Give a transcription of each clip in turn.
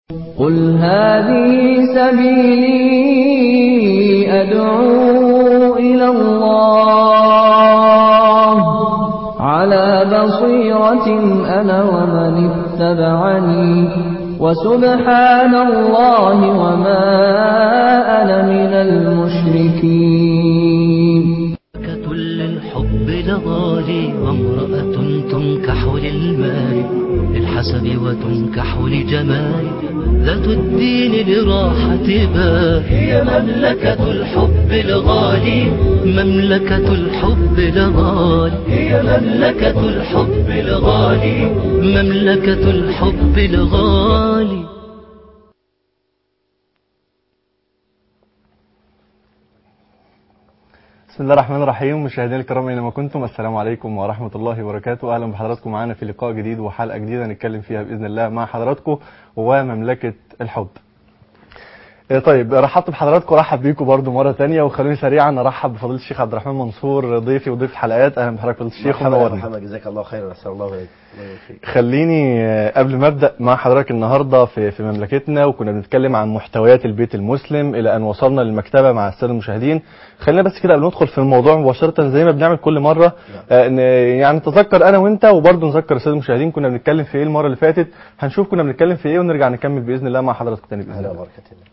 قل هذه سبيلي أدعو إلى الله على بصيرة أنا ومن اتبعني وسبحان الله وما أنا من المشركين ملكة للحب لغالي وامرأة تنكح للمال للحسب وتنكح لجمال ذات الدين لراحة بال هي مملكة الحب الغالي مملكة الحب الغالي هي مملكة الحب الغالي مملكة الحب الغالي بسم الله الرحمن الرحيم مشاهدينا الكرام اينما كنتم السلام عليكم ورحمه الله وبركاته اهلا بحضراتكم معانا في لقاء جديد وحلقه جديده نتكلم فيها باذن الله مع حضراتكم ومملكه الحب إيه طيب رحبت بحضراتكم رحب بيكم برضو مره تانية وخلوني سريعا ارحب بفضيله الشيخ عبد الرحمن منصور ضيفي وضيف الحلقات اهلا بحضرتك فضيله الشيخ مرحبا يا ونورنا محمد جزاك الله خيرا اسال الله عليك الله يبارك فيك خليني آه، قبل ما ابدا مع حضرتك النهارده في في مملكتنا وكنا بنتكلم عن محتويات البيت المسلم الى ان وصلنا للمكتبه مع الساده المشاهدين خلينا بس كده قبل ما ندخل في الموضوع مباشره زي ما بنعمل كل مره آه، ن- يعني نتذكر انا وانت وبرضه نذكر الساده المشاهدين كنا بنتكلم في ايه المره اللي فاتت هنشوف كنا بنتكلم في ايه ونرجع نكمل باذن الله مع حضراتكم تاني باذن اهلا الله وبركة الله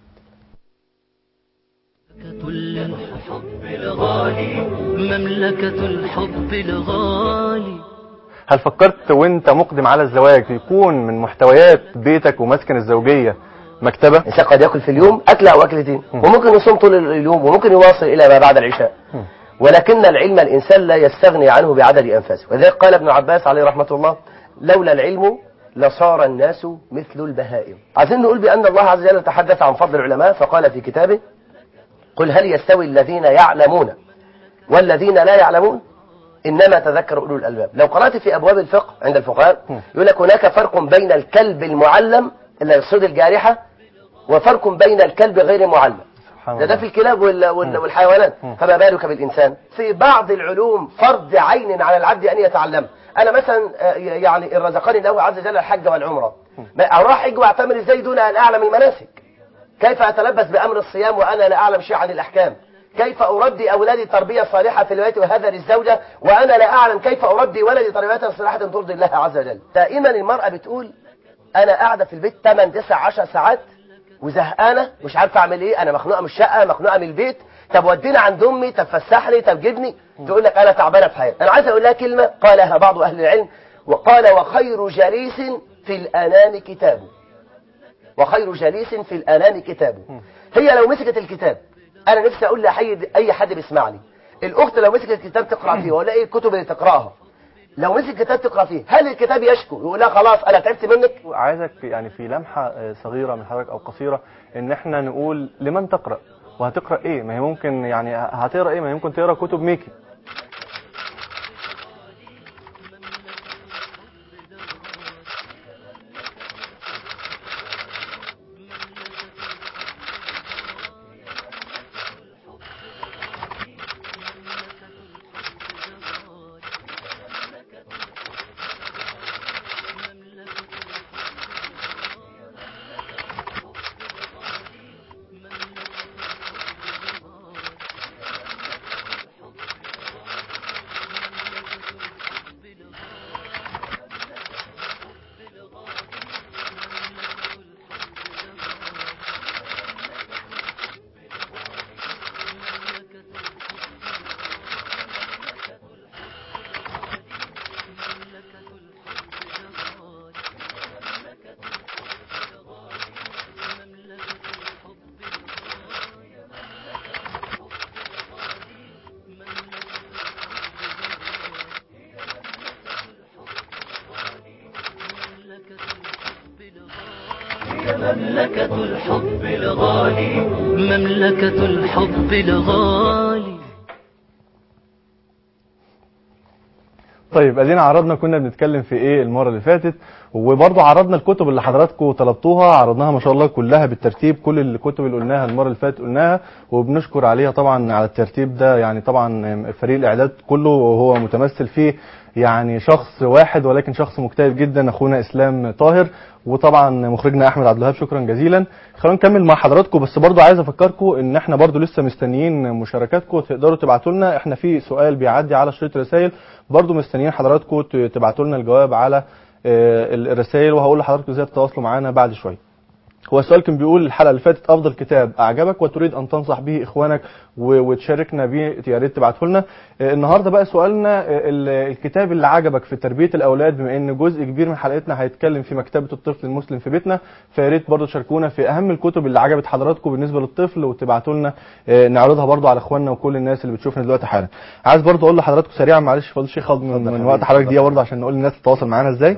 مملكة الحب الغالي مملكة الحب الغالي هل فكرت وانت مقدم على الزواج يكون من محتويات بيتك ومسكن الزوجيه مكتبه الانسان قد ياكل في اليوم اكله او اكلتين وممكن يصوم طول اليوم وممكن يواصل الى ما بعد العشاء ولكن العلم الانسان لا يستغني عنه بعدد انفاسه ولذلك قال ابن عباس عليه رحمه الله لولا العلم لصار الناس مثل البهائم عايزين نقول بان الله عز وجل تحدث عن فضل العلماء فقال في كتابه قل هل يستوي الذين يعلمون والذين لا يعلمون انما تذكر اولو الالباب لو قرات في ابواب الفقه عند الفقهاء يقول لك هناك فرق بين الكلب المعلم اللي يصيد الجارحه وفرق بين الكلب غير المعلم سبحان ده, ده الله. في الكلاب وال- وال- والحيوانات فما بالك بالإنسان في بعض العلوم فرض عين على العبد أن يتعلم أنا مثلا آه، يعني الرزقني الله عز وجل الحج والعمرة ما أروح حج واعتمر إزاي دون أن أعلم المناسك كيف أتلبس بأمر الصيام وأنا لا أعلم شيء عن الأحكام كيف أربي أولادي تربية صالحة في البيت وهذا للزوجة وأنا لا أعلم كيف أربي ولدي تربية صالحة ترضي الله عز وجل دائما المرأة بتقول أنا قاعدة في البيت 8 9 10 ساعات وزهقانه مش عارفه اعمل ايه انا مخنوقه من الشقه مخنوقه من البيت طب ودينا عند امي طب فسحني طب جبني تقول لك انا تعبانه في حياتي انا عايز اقول لها كلمه قالها بعض اهل العلم وقال وخير جليس في الانام كتابه وخير جليس في الانام كتابه هي لو مسكت الكتاب انا نفسي اقول لاي اي حد بيسمعني الاخت لو مسكت الكتاب تقرا فيه ولا ايه الكتب اللي تقراها لو مسك كتاب تقرا فيه هل الكتاب يشكو يقول لها خلاص انا تعبت منك عايزك يعني في لمحة آه، صغيرة من حضرتك أو قصيرة إن إحنا نقول لمن تقرأ وهتقرأ إيه ما هي ممكن يعني هتقرأ إيه ما هي ممكن تقرأ كتب ميكي مملكة الحب الغالي مملكة الحب الغالي طيب ادينا عرضنا كنا بنتكلم في ايه المره اللي فاتت وبرضه عرضنا الكتب اللي حضراتكم طلبتوها عرضناها ما شاء الله كلها بالترتيب كل الكتب اللي قلناها المره اللي فاتت قلناها وبنشكر عليها طبعا على الترتيب ده يعني طبعا فريق الاعداد كله هو متمثل فيه يعني شخص واحد ولكن شخص مجتهد جدا اخونا اسلام طاهر وطبعا مخرجنا احمد عبد الوهاب شكرا جزيلا خلونا نكمل مع حضراتكم بس برضو عايز افكركم ان احنا برضو لسه مستنيين مشاركاتكم تقدروا تبعتوا لنا احنا في سؤال بيعدي على شريط رسائل برضو مستنيين حضراتكم ت- تبعتوا لنا الجواب على آه، الرسائل وهقول لحضراتكم ازاي تتواصلوا معانا بعد شويه هو السؤال كان بيقول الحلقه اللي فاتت افضل كتاب اعجبك وتريد ان تنصح به اخوانك و- وتشاركنا بيه يا ريت تبعته لنا آه، النهارده بقى سؤالنا آه، ال- الكتاب اللي عجبك في تربيه الاولاد بما ان جزء كبير من حلقتنا هيتكلم في مكتبه الطفل المسلم في بيتنا فيا ريت برضه تشاركونا في اهم الكتب اللي عجبت حضراتكم بالنسبه للطفل وتبعتوا لنا آه، نعرضها برضه على اخواننا وكل الناس اللي بتشوفنا دلوقتي حالا عايز برضه اقول لحضراتكم سريعا معلش فضل الشيخ خد من, اتفضل من حبيبي، وقت حضرتك اتفضل. دقيقه برضه عشان نقول للناس تتواصل معانا ازاي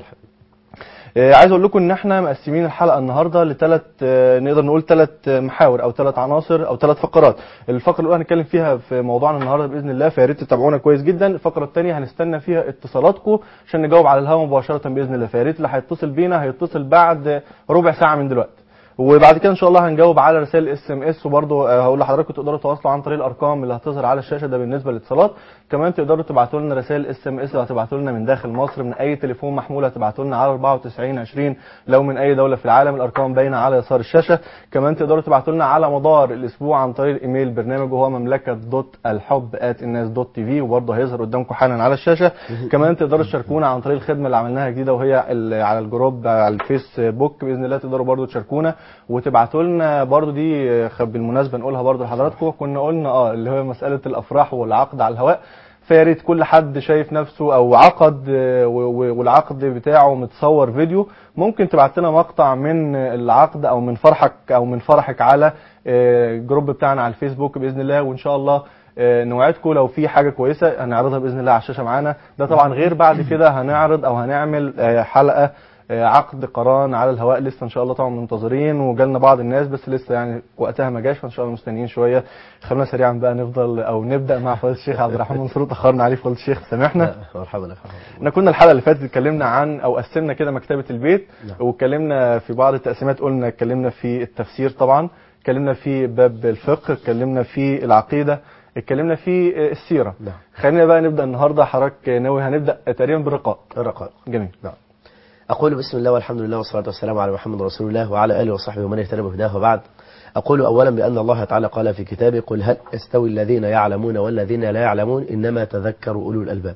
آه، عايز اقول لكم ان احنا مقسمين الحلقه النهارده لثلاث نقدر نقول ثلاث محاور او ثلاث عناصر او ثلاث فقرات الفقره الاولى هنتكلم فيها في موضوعنا النهارده باذن الله فيا ريت تتابعونا كويس جدا الفقره الثانيه هنستنى فيها اتصالاتكم عشان نجاوب على الهواء مباشره باذن الله فيا ريت اللي هيتصل بينا هيتصل بعد ربع ساعه من دلوقتي وبعد كده ان شاء الله هنجاوب على رسائل اس ام اس وبرضه آه، هقول لحضراتكم تقدروا تتواصلوا عن طريق الارقام اللي هتظهر على الشاشه ده بالنسبه للاتصالات كمان تقدروا تبعتوا لنا رسائل اس ام اس لو هتبعتوا لنا من داخل مصر من اي تليفون محمول هتبعتوا لنا على 94 20 لو من اي دوله في العالم الارقام باينه على يسار الشاشه كمان تقدروا تبعتوا لنا على مدار الاسبوع عن طريق الايميل برنامج وهو مملكه دوت الحب ات الناس دوت تي في وبرضه هيظهر قدامكم حالا على الشاشه كمان تقدروا تشاركونا عن طريق الخدمه اللي عملناها جديده وهي ال- على الجروب على الفيسبوك باذن الله تقدروا برضه تشاركونا وتبعتوا لنا برضه دي آه، خ- بالمناسبه نقولها برضه لحضراتكم كنا قلنا اه اللي هو مساله الافراح والعقد على الهواء فيا ريت كل حد شايف نفسه او عقد آه، و- و- والعقد بتاعه متصور فيديو ممكن تبعت لنا مقطع من العقد او من فرحك او من فرحك على آه، الجروب بتاعنا على الفيسبوك باذن الله وان شاء الله آه، نوعدكم لو في حاجه كويسه هنعرضها باذن الله على الشاشه معانا ده طبعا غير بعد كده هنعرض او هنعمل آه، حلقه آه، عقد قران على الهواء لسه ان شاء الله طبعا منتظرين وجالنا بعض الناس بس لسه يعني وقتها ما جاش فان شاء الله مستنيين شويه خلونا سريعا بقى نفضل او نبدا مع فضيله الشيخ عبد الرحمن منصور اتاخرنا عليه فضيله الشيخ سامحنا مرحبا لك احنا كنا الحلقه اللي فاتت اتكلمنا عن او قسمنا كده مكتبه البيت نعم. واتكلمنا في بعض التقسيمات قلنا اتكلمنا في التفسير طبعا اتكلمنا في باب الفقه اتكلمنا في العقيده اتكلمنا في آه، السيره نعم. خلينا بقى نبدا النهارده حضرتك ناوي هنبدا تقريبا بالرقاق الرقاق جميل نعم أقول بسم الله والحمد لله والصلاة والسلام على محمد رسول الله وعلى آله وصحبه ومن اهتدى بهداه وبعد أقول أولا بأن الله تعالى قال في كتابه قل هل يستوي الذين يعلمون والذين لا يعلمون إنما تذكر أولو الألباب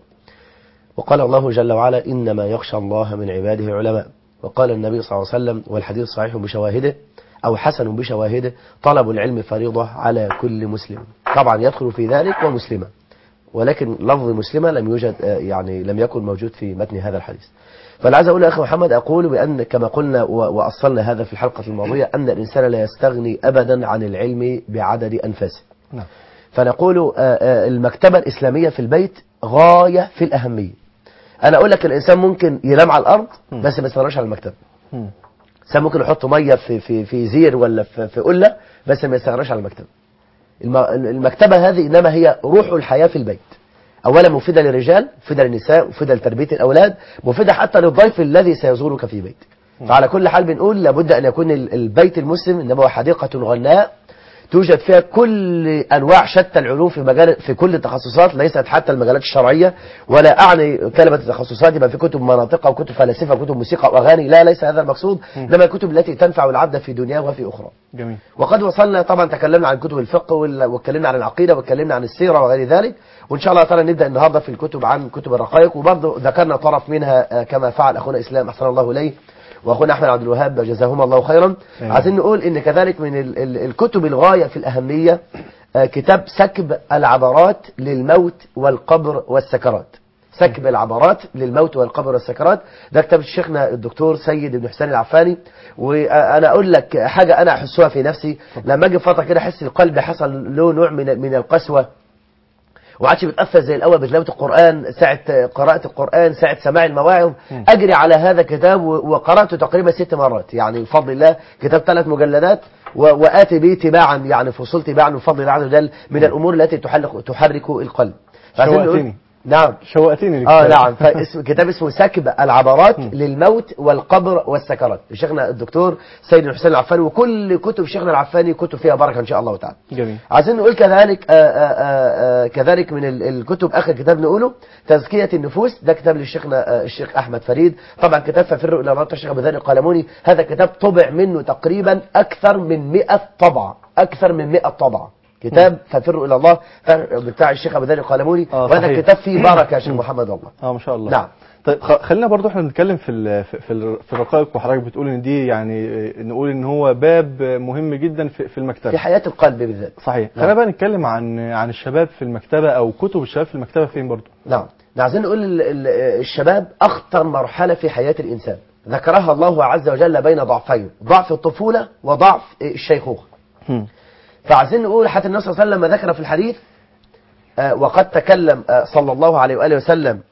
وقال الله جل وعلا إنما يخشى الله من عباده علماء وقال النبي صلى الله عليه وسلم والحديث صحيح بشواهده أو حسن بشواهده طلب العلم فريضة على كل مسلم طبعا يدخل في ذلك ومسلمة ولكن لفظ مسلمة لم يوجد آه، يعني لم يكن موجود في متن هذا الحديث فأنا عايز أقول يا أخي محمد أقول بأن كما قلنا و- وأصلنا هذا في الحلقة الماضية أن الإنسان لا يستغني أبدا عن العلم بعدد أنفاسه نعم فنقول آه، آه، المكتبة الإسلامية في البيت غاية في الأهمية أنا أقول لك الإنسان ممكن ينام على الأرض بس ما يستغناش على المكتبة مم. الإنسان ممكن يحط مية في في في زير ولا في في قلة بس ما يستغناش على المكتبة الم- المكتبة هذه إنما هي روح الحياة في البيت أولا مفيدة للرجال مفيدة للنساء مفيدة لتربية الأولاد مفيدة حتى للضيف الذي سيزورك في بيت فعلى كل حال بنقول لابد أن يكون ال- البيت المسلم إنما هو حديقة غناء توجد فيها كل انواع شتى العلوم في مجال في كل التخصصات ليست حتى المجالات الشرعيه ولا اعني كلمه التخصصات يبقى في كتب مناطق وكتب فلاسفه وكتب موسيقى واغاني لا ليس هذا المقصود انما الكتب التي تنفع العبد في دنياه وفي اخرى جميل وقد وصلنا طبعا تكلمنا عن كتب الفقه وال- واتكلمنا عن العقيده واتكلمنا عن السيره وغير ذلك وان شاء الله تعالى نبدا النهارده في الكتب عن كتب الرقائق وبرضه ذكرنا طرف منها آه، كما فعل اخونا اسلام احسن الله اليه واخونا احمد عبد الوهاب جزاهما الله خيرا أيوة. عايزين نقول ان كذلك من ال- ال- الكتب الغايه في الاهميه آه، كتاب سكب العبرات للموت والقبر والسكرات سكب العبرات للموت والقبر والسكرات ده كتاب شيخنا الدكتور سيد بن حسين العفاني وانا اقول لك حاجه انا احسها في نفسي لما اجي فتره كده احس القلب حصل له نوع من من القسوه وعادش بتأثر زي الأول بتلاوة القرآن ساعة قراءة القرآن ساعة سماع المواعظ أجري على هذا كتاب و- وقرأته تقريبا ست مرات يعني بفضل الله كتاب ثلاث مجلدات و- وآتي به تباعا يعني فصول تباعا بفضل الله عز وجل من الأمور التي تحلق تحرك القلب فعايزين نقول- شوقتني نعم شوقتني اه للكتاب. نعم فاسم كتاب اسمه سكب العبرات للموت والقبر والسكرات شيخنا الدكتور سيد الحسين العفاني وكل كتب شيخنا العفاني كتب فيها بركه ان شاء الله تعالى جميل عايزين نقول كذلك آآ آآ آآ كذلك من ال- الكتب اخر كتاب نقوله تزكيه النفوس ده كتاب للشيخنا آه، الشيخ احمد فريد طبعا كتاب ففر الى الله الشيخ ابو ذر القلموني هذا كتاب طبع منه تقريبا اكثر من 100 طبعه اكثر من 100 طبعه كتاب ففر الى الله بتاع الشيخ ابو ذر القلموني آه، وهذا صحيح. كتاب فيه بركه يا شيخ محمد والله اه ما شاء الله نعم. طيب خ- خلينا برضو احنا بنتكلم في ال- في في ال- في الرقائق وحضرتك بتقول ان دي يعني آه، نقول ان هو باب مهم جدا في في المكتبه في حياه القلب بالذات صحيح نعم. خلينا بقى نتكلم عن عن الشباب في المكتبه او كتب الشباب في المكتبه فين برضو نعم عايزين نقول ال- ال- الشباب أخطر مرحلة في حياة الإنسان ذكرها الله عز وجل بين ضعفين ضعف الطفولة وضعف الشيخوخة هم. فعايزين نقول حتى النبي صلى الله عليه وسلم ذكر في الحديث آه، وقد تكلم آه، صلى الله عليه وآله وسلم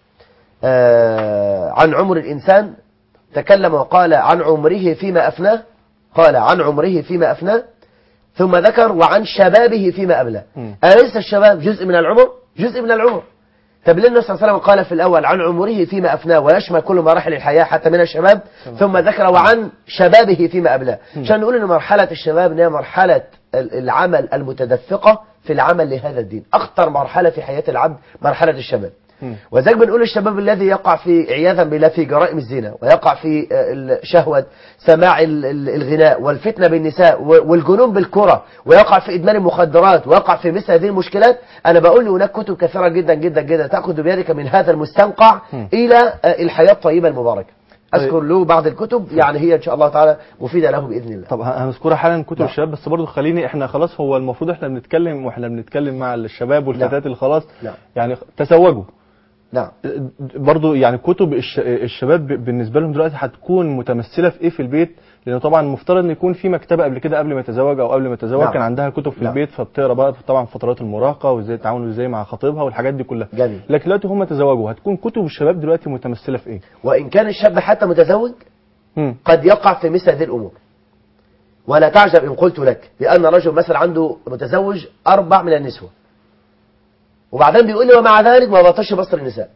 آه، عن عمر الإنسان تكلم وقال عن عمره فيما أفناه قال عن عمره فيما أفناه ثم ذكر وعن شبابه فيما أبلاه مم. أليس الشباب جزء من العمر؟ جزء من العمر طب ليه النبي صلى الله عليه وسلم قال في الأول عن عمره فيما أفناه ويشمل كل مراحل الحياة حتى من الشباب ثم ذكر وعن شبابه فيما أبلاه عشان نقول أن مرحلة الشباب إن هي مرحلة ال- العمل المتدفقة في العمل لهذا الدين أخطر مرحلة في حياة العبد مرحلة الشباب مم. وذلك بنقول الشباب الذي يقع في عياذا بالله في جرائم الزنا ويقع في آه، ال- شهوة سماع ال- ال- الغناء والفتنة بالنساء و- والجنون بالكرة ويقع في إدمان المخدرات ويقع في مثل هذه المشكلات أنا بقول له هناك كتب كثيرة جدا جدا جدا تأخذ بيدك من هذا المستنقع مم. إلى آه، الحياة الطيبة المباركة طيب. أذكر له بعض الكتب يعني هي إن شاء الله تعالى مفيدة له بإذن الله طب ه- هنذكرها حالا كتب نعم. الشباب بس برضو خليني احنا خلاص هو المفروض احنا بنتكلم واحنا بنتكلم مع الشباب والفتيات اللي خلاص نعم. يعني تزوجوا نعم برضو يعني كتب الش- الشباب ب- بالنسبه لهم دلوقتي هتكون متمثله في ايه في البيت لان طبعا المفترض ان يكون في مكتبه قبل كده قبل ما يتزوج او قبل ما يتزوج نعم. كان عندها كتب في نعم. البيت فبتقرا بقى طبعا فترات المراهقه وازاي يتعاملوا ازاي مع خطيبها والحاجات دي كلها جميل. لكن دلوقتي هم تزوجوا هتكون كتب الشباب دلوقتي متمثله في ايه وإن كان الشاب حتى متزوج مم. قد يقع في مثل هذه الأمور ولا تعجب إن قلت لك بأن رجل مثلا عنده متزوج أربع من النسوة وبعدين بيقول لي ومع ذلك ما بطش بصر النساء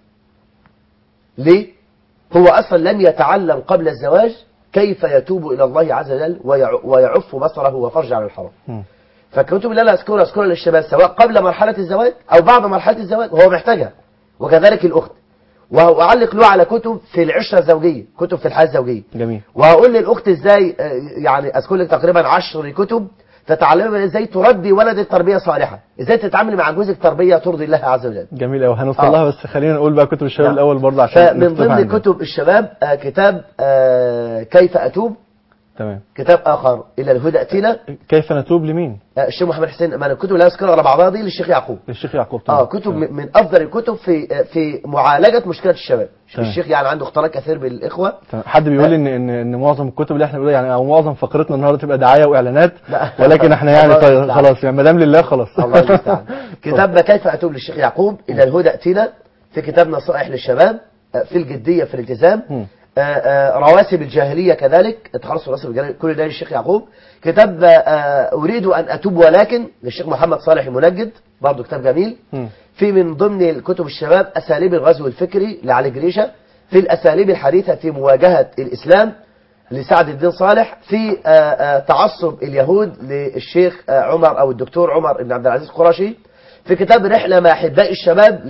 ليه؟ هو أصلا لم يتعلم قبل الزواج كيف يتوب إلى الله عز وجل ويع- ويعف بصره وفرجه عن الحرام مم. فالكتب اللي انا اذكرها اذكرها للشباب سواء قبل مرحله الزواج او بعد مرحله الزواج وهو محتاجها وكذلك الاخت واعلق له على كتب في العشره الزوجيه كتب في الحياه الزوجيه جميل وهقول للاخت ازاي آه، يعني اذكر لك تقريبا عشر كتب تتعلمي ازاي تربي ولدك تربيه صالحه ازاي تتعاملي مع جوزك تربيه ترضي الله عز وجل جميل قوي هنوصل آه. لها بس خلينا نقول بقى كتب الشباب نعم. الاول برضه عشان فمن نكتبها ضمن عندنا. كتب الشباب آه، كتاب آه، كيف اتوب تمام كتاب اخر الى الهدى اتينا كيف نتوب لمين آه، الشيخ محمد حسين ما أنا الكتب اللي أنا اذكرها على بعضها دي للشيخ يعقوب للشيخ يعقوب اه تمام. كتب تمام. من من افضل الكتب في في معالجه مشكله الشباب تمام. الشيخ يعني عنده اختلاط كثير بالاخوه تمام. حد بيقول ان ان ان معظم الكتب اللي احنا بنقولها يعني او معظم فقرتنا النهارده تبقى دعايه واعلانات لا. ولكن احنا يعني الله طيب المستعان. خلاص يعني ما دام لله خلاص الله المستعان كتاب كيف اتوب للشيخ يعقوب الى الهدى اتينا في كتاب نصائح للشباب آه، في الجديه في الالتزام مم. آه، آه، رواسب الجاهليه كذلك تخلص رواسب الجاهليه كل ده للشيخ يعقوب كتاب آه، اريد ان اتوب ولكن للشيخ محمد صالح المنجد برضه كتاب جميل مم. في من ضمن الكتب الشباب أساليب الغزو الفكري لعلي جريشة في الأساليب الحديثة في مواجهة الإسلام لسعد الدين صالح في آه، آه، تعصب اليهود للشيخ آه، عمر أو الدكتور عمر بن عبد العزيز القرشي في كتاب رحلة مع أحباء الشباب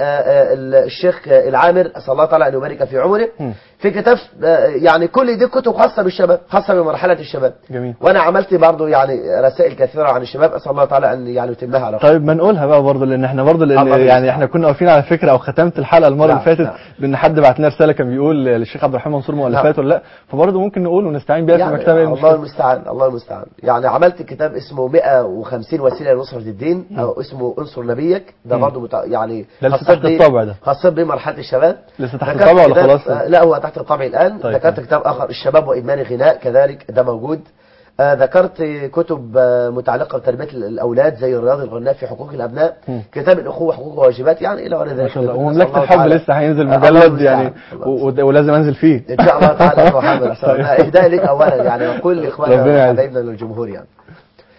للشيخ العامر أسأل الله تعالى أن يبارك في عمره مم. في كتاب آه، يعني كل دي كتب خاصة بالشباب خاصة بمرحلة الشباب جميل وأنا عملت برضو يعني رسائل كثيرة عن الشباب أسأل الله تعالى أن يعني يتمها على خير. طيب ما نقولها بقى برضه لان احنا برضه لان الله يعني المستعان. احنا كنا واقفين على فكره او ختمت الحلقه المره نعم، اللي فاتت نعم. بان حد بعت لنا رساله كان بيقول للشيخ عبد الرحمن منصور مؤلفات ولا لا فبرضه ممكن نقول ونستعين بيها في يعني المكتبه إيه الله المشكلة؟ المستعان الله المستعان يعني عملت كتاب اسمه 150 وسيله لنصره الدين او اسمه انصر نبيك ده مم. برضه متع... يعني ده لسه خاصة تحت بيه- الطابع ده. خاصة بمرحله الشباب لسه تحت ذكرت الطابع ولا كتاب- خلاص؟ آه، لا هو تحت الطابع الان طيب. ذكرت كتاب اخر الشباب وادمان الغناء كذلك ده موجود آه ذكرت كتب آه متعلقه بتربيه الاولاد زي الرياض الغناء في حقوق الابناء مم. كتاب الاخوه حقوق وواجبات يعني الى غير ذلك ما شاء الله نسأل ومملكه الله الحب تعالى- لسه هينزل آه، الله مجلد المستعان. يعني الله و- و- ولازم انزل فيه ان شاء الله تعالى يا أخو محمد أسأل الله. طيب. اهداء لك اولا يعني وكل ربنا اخواننا يعزك. وحبايبنا للجمهور يعني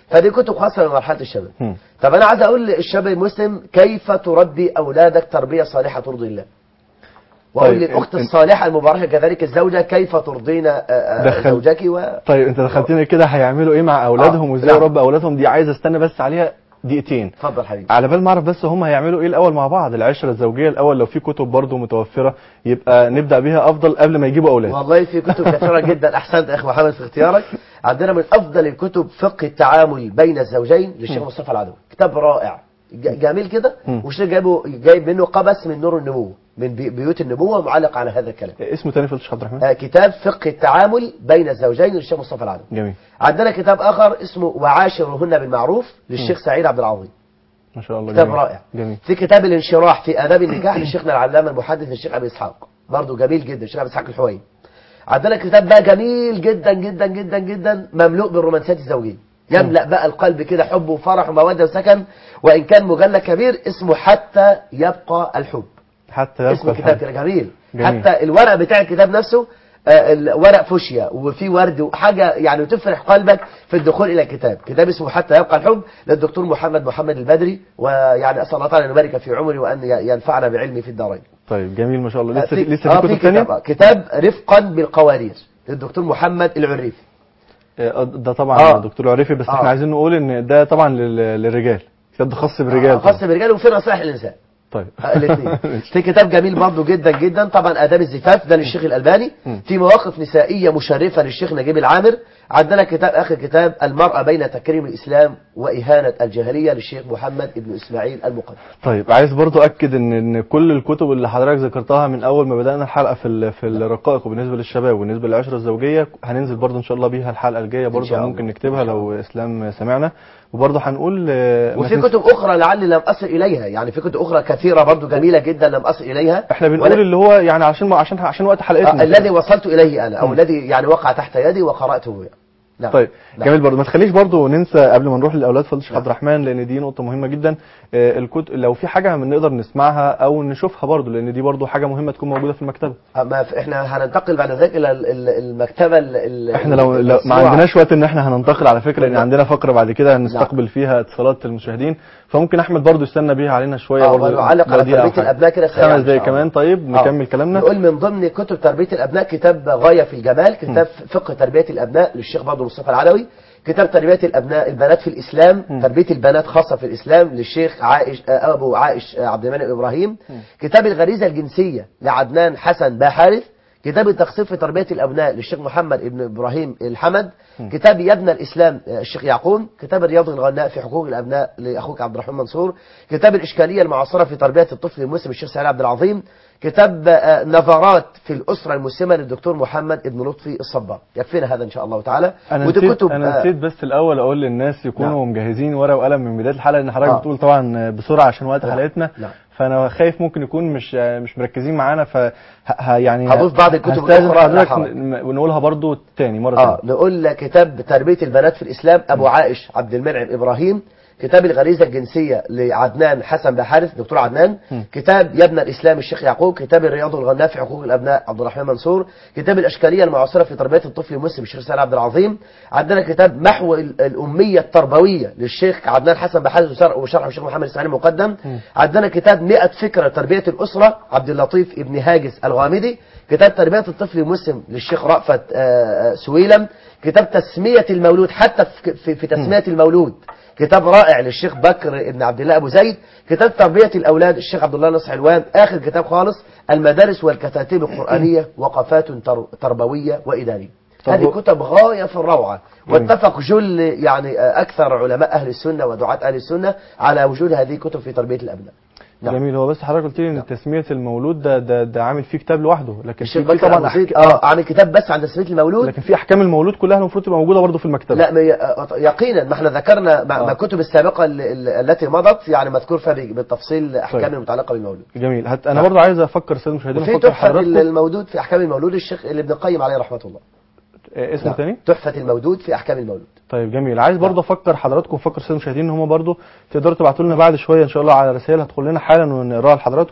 فدي كتب خاصه لمرحله الشباب مم. طب انا عايز اقول للشاب المسلم كيف تربي اولادك تربيه صالحه ترضي الله واقول طيب، للاخت إن- الصالحه المباركه كذلك الزوجه كيف ترضين آه، آه، دخل- زوجك و طيب انت دخلتني كده هيعملوا ايه مع اولادهم آه، وازاي نعم. يربوا اولادهم دي عايز استنى بس عليها دقيقتين اتفضل حبيبي على بال ما اعرف بس هم هيعملوا ايه الاول مع بعض العشره الزوجيه الاول لو في كتب برضه متوفره يبقى نبدا بيها افضل قبل ما يجيبوا اولاد والله في كتب كثيره جدا احسنت يا اخ محمد في اختيارك عندنا من افضل الكتب فقه التعامل بين الزوجين للشيخ مصطفى العدوي كتاب رائع ج- جميل كده مم. والشيخ جايبه جايب منه قبس من نور النبوه من بي- بيوت النبوه معلق على هذا الكلام اسمه تاني فضل الشيخ عبد الرحمن آه، كتاب فقه التعامل بين الزوجين للشيخ مصطفى العدوي جميل عندنا كتاب اخر اسمه وعاشرهن بالمعروف للشيخ سعيد عبد العظيم ما شاء الله كتاب جميل. رائع جميل في كتاب الانشراح في آداب النكاح لشيخنا العلامة المحدث الشيخ أبي إسحاق برضه جميل جدا الشيخ أبي إسحاق الحويني عندنا كتاب بقى جميل جدا جدا جدا جدا مملوء بالرومانسات الزوجية يملأ بقى القلب كده حب وفرح ومودة وسكن وإن كان مجلد كبير اسمه حتى يبقى الحب حتى يبقى اسم الكتاب الحب. كده جميل. جميل. حتى الورق بتاع الكتاب نفسه آه، الورق فوشيا وفي ورد وحاجة يعني تفرح قلبك في الدخول إلى الكتاب كتاب اسمه حتى يبقى الحب للدكتور محمد محمد البدري ويعني أسأل الله تعالى أن يبارك في عمري وأن ي- ينفعنا بعلمي في الدارين طيب جميل ما شاء الله لسه في- في لسه آه، في كتب كتاب, ثانيه آه، كتاب رفقا بالقوارير للدكتور محمد العريفي آه، ده طبعا آه. دكتور عريفي بس آه. احنا عايزين نقول ان ده طبعا لل- للرجال الكتاب ده خاص بالرجال آه، خاص طبعاً. بالرجال وفي نصائح الإنسان طيب الاثنين في كتاب جميل برضه جدا جدا طبعا اداب الزفاف ده للشيخ الالباني مم. في مواقف نسائيه مشرفه للشيخ نجيب العامر عندنا كتاب اخر كتاب المراه بين تكريم الاسلام واهانه الجاهليه للشيخ محمد بن اسماعيل المقدم طيب عايز برضو اكد ان ان كل الكتب اللي حضرتك ذكرتها من اول ما بدانا الحلقه في ال- في الرقائق وبالنسبه للشباب وبالنسبه للعشره الزوجيه هننزل برضو ان شاء الله بيها الحلقه الجايه برضو شاء الله. ممكن نكتبها لو اسلام سمعنا وبرضو هنقول آه، ما وفي تنس- كتب اخرى لعلي لم اصل اليها يعني في كتب اخرى كثيره برضه جميله جدا لم اصل اليها احنا بنقول ولا- اللي هو يعني عشان عشان عشان وقت حلقتنا آه الذي وصلت اليه انا او مم. الذي يعني وقع تحت يدي وقراته يعني. نعم طيب نعم. جميل برضو ما تخليش برضو ننسى قبل ما نروح للاولاد فضل الشيخ نعم. عبد الرحمن لان دي نقطه مهمه جدا آه، الكتب لو في حاجه من نقدر نسمعها او نشوفها برضو لان دي برضو حاجه مهمه تكون موجوده في المكتبه أما ف- احنا هننتقل بعد ذلك الى ال- ال- المكتبه ال- ال- احنا لو, لو ما المسموعة. عندناش وقت ان احنا هننتقل على فكره لان نعم. عندنا فقره بعد كده هنستقبل فيها اتصالات المشاهدين فممكن احمد برضو يستنى بيها علينا شويه آه، برضو ونعلق على دقيقة أو تربية حاجة. الأبناء كده سريعاً خمس إن دقايق شاء الله. كمان طيب آه. نكمل كلامنا نقول من ضمن كتب تربية الأبناء كتاب غاية في الجمال كتاب فقه تربية الأبناء للشيخ برضه مصطفى العلوي كتاب تربية الأبناء البنات في الإسلام مم. تربية البنات خاصة في الإسلام للشيخ عائش آه، أبو عائش آه، عبد المنعم إبراهيم كتاب الغريزة الجنسية لعدنان حسن باحارث كتاب التقصير في تربية الأبناء للشيخ محمد ابن إبراهيم الحمد كتاب يبنى الإسلام آه، الشيخ يعقوب كتاب الرياض الغناء في حقوق الأبناء لأخوك عبد الرحمن منصور كتاب الإشكالية المعاصرة في تربية الطفل المسلم الشيخ سعيد عبد العظيم كتاب آه، نظرات في الأسرة المسلمة للدكتور محمد ابن لطفي الصباغ يكفينا هذا إن شاء الله تعالى انا ودي نسيت كتب انا آه، نسيت بس الاول اقول للناس يكونوا مجهزين ورقه وقلم من بدايه الحلقه لان حضرتك آه. بتقول طبعا بسرعه عشان وقت لا. حلقتنا لا. فانا خايف ممكن يكون مش مش مركزين معانا ف ه- ه- يعني هضيف بعض الكتب هستأذن الأخرى حضرتك لا حرج. ن- ونقولها برضو تاني مره اه ثانيه نقول كتاب تربية البنات في الإسلام أبو عائش عبد المنعم إبراهيم كتاب الغريزة الجنسية لعدنان حسن بحارث دكتور عدنان م. كتاب يبنى الإسلام الشيخ يعقوب كتاب الرياض الغناء في حقوق الأبناء عبد الرحمن منصور كتاب الأشكالية المعاصرة في تربية الطفل المسلم الشيخ سعد عبد العظيم عندنا كتاب محو ال- الأمية التربوية للشيخ عدنان حسن بحارث وشرح- وشرحه الشيخ محمد إسماعيل مقدم م. عندنا كتاب 100 فكرة تربية الأسرة عبد اللطيف ابن هاجس الغامدي كتاب تربية الطفل المسلم للشيخ رأفت آه، آه، سويلم كتاب تسمية المولود حتى في, في, في تسمية المولود كتاب رائع للشيخ بكر ابن عبد الله أبو زيد كتاب تربية الأولاد الشيخ عبد الله نصر علوان آخر كتاب خالص المدارس والكتاتيب القرآنية وقفات تر- تربوية وإدارية طب هذه هو- كتب غاية في الروعة جميل. واتفق جل يعني آه، أكثر علماء أهل السنة ودعاة أهل السنة على وجود هذه الكتب في تربية الأبناء نعم. جميل هو بس حضرتك قلت لي ان تسميه المولود ده ده, ده عامل فيه كتاب لوحده لكن الشيخ في في بكر طبعا أبو زيد أحك... اه عامل كتاب بس عن تسمية المولود لكن في احكام المولود كلها المفروض تبقى موجوده برضه في المكتبه لا ما ي- آه، يقينا ما احنا ذكرنا ما آه. ما الكتب السابقة ال- ال- التي مضت يعني مذكور فيها ب- بالتفصيل أحكام طيب. المتعلقة بالمولود جميل هت... انا نعم. برضه عايز افكر الساده المشاهدين وفي افكر تحفة حضراتكم المودود في أحكام المولود الشيخ ابن القيم عليه رحمة الله آه، اسمه نعم. تاني تحفة المودود في أحكام المولود طيب جميل عايز برضه افكر حضراتكم افكر الساده المشاهدين ان هم برضه تقدروا تبعتوا لنا بعد شويه ان شاء الله على رسائل هتدخل لنا حالا ونقراها لحضراتكم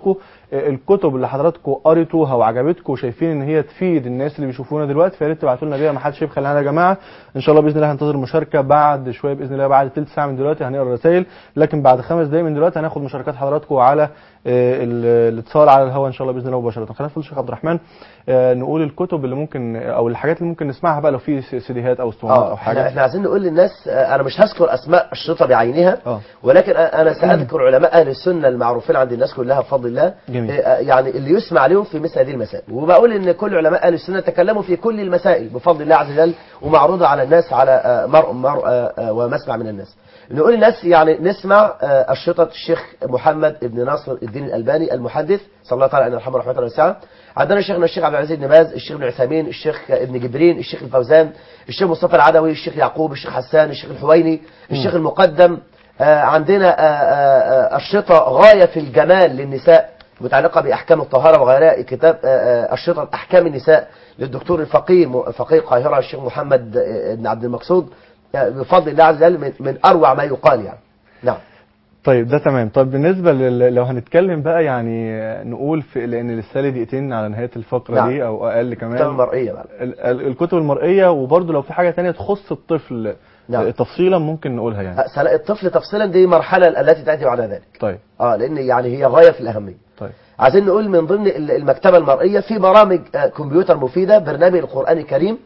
آه، الكتب اللي حضراتكم قريتوها وعجبتكم وشايفين ان هي تفيد الناس اللي بيشوفونا دلوقتي فيا ريت تبعتوا لنا بيها ما حدش يبخل علينا يا جماعه ان شاء الله باذن الله هننتظر مشاركه بعد شويه باذن الله بعد ثلث ساعه من دلوقتي هنقرا الرسائل لكن بعد خمس دقائق من دلوقتي هناخد مشاركات حضراتكم على آه، ال- الاتصال على الهواء ان شاء الله باذن الله مباشره خلينا نفضل الشيخ عبد الرحمن آه، نقول الكتب اللي ممكن او الحاجات اللي ممكن نسمعها بقى لو في سيديهات او اسطوانات اه او احنا, حاجه احنا عايزين نقول للناس آه، انا مش هذكر اسماء الشرطه بعينها اه. ولكن أ- انا ساذكر علماء اهل السنه المعروفين عند الناس كلها بفضل الله جميل. آه، يعني اللي يسمع عليهم في مثل هذه المسائل وبقول ان كل علماء اهل السنه تكلموا في كل المسائل بفضل الله عز وجل ومعروضه على الناس على آه، مرء مرء آه، آه، ومسمع من الناس نقول للناس يعني نسمع آه، الشرطه الشيخ محمد بن ناصر الدين الالباني المحدث صلى الله تعالى ان يرحمه رحمه واسعه عندنا شيخنا الشيخ عبد العزيز بن باز الشيخ ابن عثيمين الشيخ ابن جبرين الشيخ الفوزان الشيخ مصطفى العدوي الشيخ يعقوب الشيخ حسان الشيخ الحويني الشيخ المقدم آه، عندنا آه، آه، آه، الشرطة غاية في الجمال للنساء متعلقة بأحكام الطهارة وغيرها كتاب آه، آه، الشرطة أحكام النساء للدكتور الفقيه م- فقيه القاهرة الشيخ محمد آه، بن عبد المقصود آه، بفضل الله عز وجل من- من أروع ما يقال يعني نعم طيب ده تمام طب بالنسبه لل... لو هنتكلم بقى يعني آه، نقول في لان لسه لي دقيقتين على نهايه الفقره نعم. دي او اقل كمان الكتاب المرئية بقى ال- ال- الكتب المرئيه وبرضه لو في حاجه تانية تخص الطفل نعم. آه، تفصيلا ممكن نقولها يعني آه، سلاء الطفل تفصيلا دي مرحلة التي تأتي بعد ذلك طيب اه لأن يعني هي غاية في الأهمية طيب عايزين نقول من ضمن ال- المكتبة المرئية في برامج آه، كمبيوتر مفيدة برنامج القرآن الكريم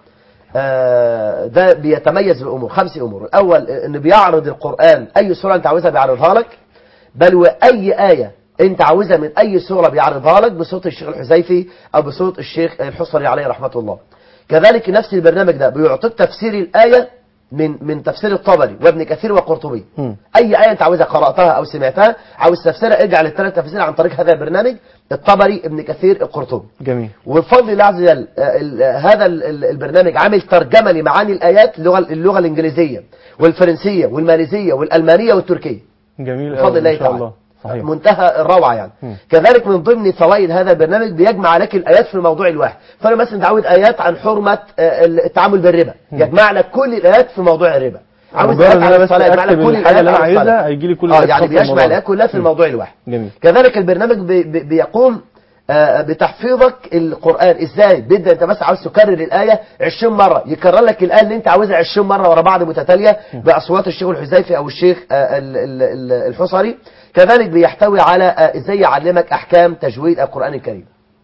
آه، ده بيتميز بأمور خمس أمور الأول آه، إنه بيعرض القرآن أي سورة أنت عاوزها بيعرضها لك بل وأي آية أنت عاوزها من أي سورة بيعرضها لك بصوت الشيخ الحزيفي أو بصوت الشيخ الحصري عليه رحمة الله كذلك نفس البرنامج ده بيعطيك تفسير الآية من من تفسير الطبري وابن كثير وقرطبي مم. اي ايه انت عاوزها قراتها او سمعتها عاوز تفسيرها ارجع للثلاث تفاسير عن طريق هذا البرنامج الطبري ابن كثير القرطبي جميل وبفضل الله عز وجل آه، ال- آه، هذا ال- ال- البرنامج عامل ترجمه لمعاني الايات اللغه اللغه الانجليزيه والفرنسيه والماليزيه والالمانيه والتركيه جميل بفضل أوي، الله ان شاء تعالى الله صحيح منتهى الروعه يعني مم. كذلك من ضمن فوائد هذا البرنامج بيجمع لك الايات في الموضوع الواحد فانا مثلا تعود ايات عن حرمه آه، التعامل بالربا يجمع لك كل الايات في موضوع الربا عاوز مجرد آيات ان عن انا بس الصلاة، يجمع لك اكتب كل الحاجه اللي انا الآيات عن الصلاة. عايزها هيجي لي كل اه الآيات يعني خاصة بيجمع بالموضوع الايات ده. كلها في الموضوع الواحد جميل كذلك البرنامج بي بي بيقوم آه، بتحفيظك القرآن ازاي بيبدا انت بس عاوز تكرر الآية 20 مرة يكرر لك الآية اللي انت عاوزها 20 مرة ورا بعض متتالية بأصوات الشيخ الحزيفي او الشيخ آه، ال- ال- ال- الحصري كذلك بيحتوي على آه، ازاي يعلمك احكام تجويد القرآن الكريم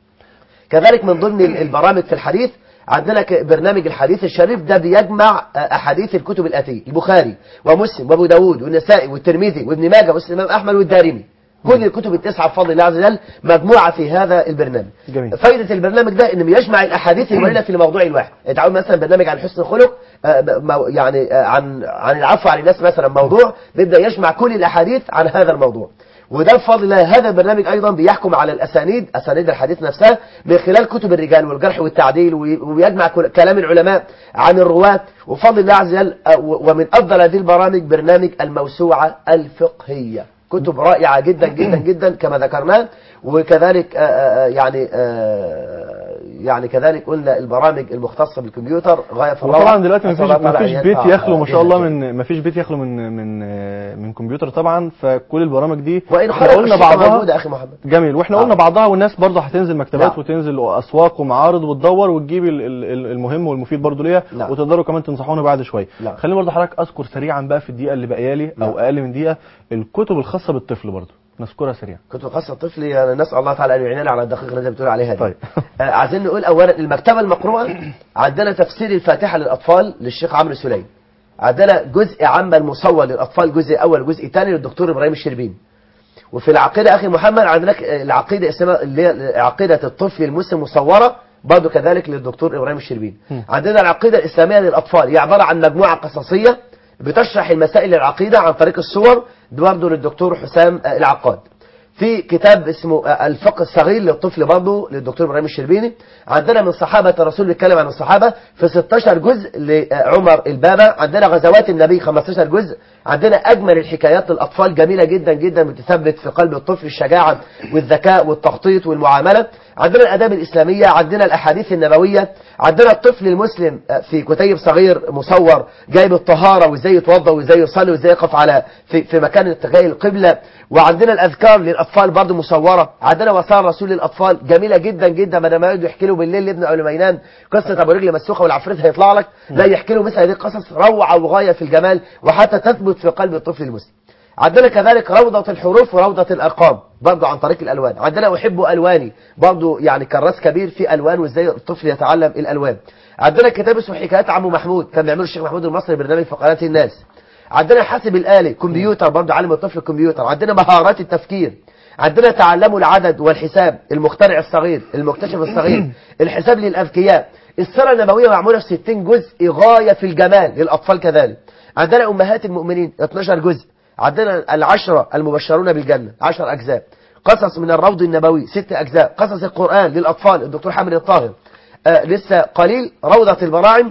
كذلك من ضمن ال- البرامج في الحديث عندنا ك- برنامج الحديث الشريف ده بيجمع آه، أحاديث الكتب الآتية البخاري ومسلم وابو داود والنسائي والترمذي وابن ماجه والإمام أحمد والدارمي كل الكتب التسعة بفضل الله عز وجل مجموعة في هذا البرنامج جميل. فايدة البرنامج ده انه يجمع الاحاديث الوريدة في الموضوع الواحد انت عاوز مثلا برنامج عن حسن الخلق آه، ب- مو- يعني آه، عن عن العفو عن الناس مثلا موضوع بيبدا يجمع كل الاحاديث عن هذا الموضوع وده بفضل الله هذا البرنامج ايضا بيحكم على الاسانيد اسانيد الحديث نفسها من خلال كتب الرجال والجرح والتعديل وي- ويجمع كل- كلام العلماء عن الرواة وبفضل الله عز وجل آه، و- ومن افضل هذه البرامج برنامج الموسوعة الفقهية كتب رائعة جدا جدا جدا كما ذكرنا وكذلك آه، آه، يعني آه، يعني كذلك قلنا البرامج المختصة بالكمبيوتر غاية في الروعة وطبعا دلوقتي أسأل مفيش الله تعالى مفيش أن بيت ينفع يخلو ما شاء بها الله الجميع. من مفيش بيت يخلو من من آه، من كمبيوتر طبعا فكل البرامج دي وإن احنا خلق قلنا الشيطة موجودة بعضها يا أخي محمد جميل واحنا آه. قلنا بعضها والناس برضه هتنزل مكتبات نعم. وتنزل اسواق ومعارض وتدور وتجيب ال- ال- ال- المهم والمفيد برضه ليها نعم. وتقدروا كمان تنصحونا بعد شويه نعم. خليني برضه حضرتك اذكر سريعا بقى في الدقيقه اللي باقيه نعم. او اقل من دقيقه الكتب الخاصه بالطفل برضه نذكرها سريعا كنت خاصة الطفل يعني نسأل الله تعالى أن يعيننا على الدقيقة اللي أنت بتقول عليها دي. طيب. آه، عايزين نقول أولا المكتبة المقروءة عندنا تفسير الفاتحة للأطفال للشيخ عمرو سليم عندنا جزء عام المصور للأطفال جزء أول وجزء ثاني للدكتور إبراهيم الشربيني وفي العقيدة أخي محمد عندنا العقيدة اسمها اللي هي عقيدة الطفل المسلم مصورة برضه كذلك للدكتور إبراهيم الشربيني عندنا العقيدة الإسلامية للأطفال هي عبارة عن مجموعة قصصية بتشرح المسائل العقيدة عن طريق الصور برضه للدكتور حسام آه، العقاد في كتاب اسمه آه، الفقه الصغير للطفل برضه للدكتور ابراهيم الشربيني عندنا من صحابه الرسول بيتكلم عن الصحابه في 16 جزء لعمر البابا عندنا غزوات النبي 15 جزء عندنا اجمل الحكايات للاطفال جميله جدا جدا بتثبت في قلب الطفل الشجاعه والذكاء والتخطيط والمعامله عندنا الآداب الإسلامية عندنا الأحاديث النبوية عندنا الطفل المسلم آه، في كتيب صغير مصور جايب الطهارة وإزاي يتوضأ وإزاي يصلي وإزاي يقف على في, في مكان اتجاه القبلة وعندنا الأذكار للأطفال برضه مصورة عندنا وصايا رسول للأطفال جميلة جدا جدا بدل ما يقعد يحكي له بالليل لابنه قبل ما ينام قصة أبو رجل مسوخة والعفريت هيطلع لك لا يحكي له مثل هذه القصص روعة وغاية في الجمال وحتى تثبت في قلب الطفل المسلم عندنا كذلك روضة الحروف وروضة الأرقام برضو عن طريق الألوان عندنا أحب ألواني برضو يعني كراس كبير في ألوان وإزاي الطفل يتعلم الألوان عندنا كتاب اسمه حكايات عمو محمود كان بيعمله الشيخ محمود المصري برنامج في قناة الناس عندنا حاسب الآلي كمبيوتر برضو علم الطفل الكمبيوتر عندنا مهارات التفكير عندنا تعلموا العدد والحساب المخترع الصغير المكتشف الصغير الحساب للأذكياء السيرة النبوية معمولة في 60 جزء غاية في الجمال للأطفال كذلك عندنا أمهات المؤمنين 12 جزء عندنا العشرة المبشرون بالجنة 10 أجزاء قصص من الروض النبوي 6 أجزاء قصص القرآن للأطفال الدكتور حامد الطاهر آه لسه قليل روضة البراعم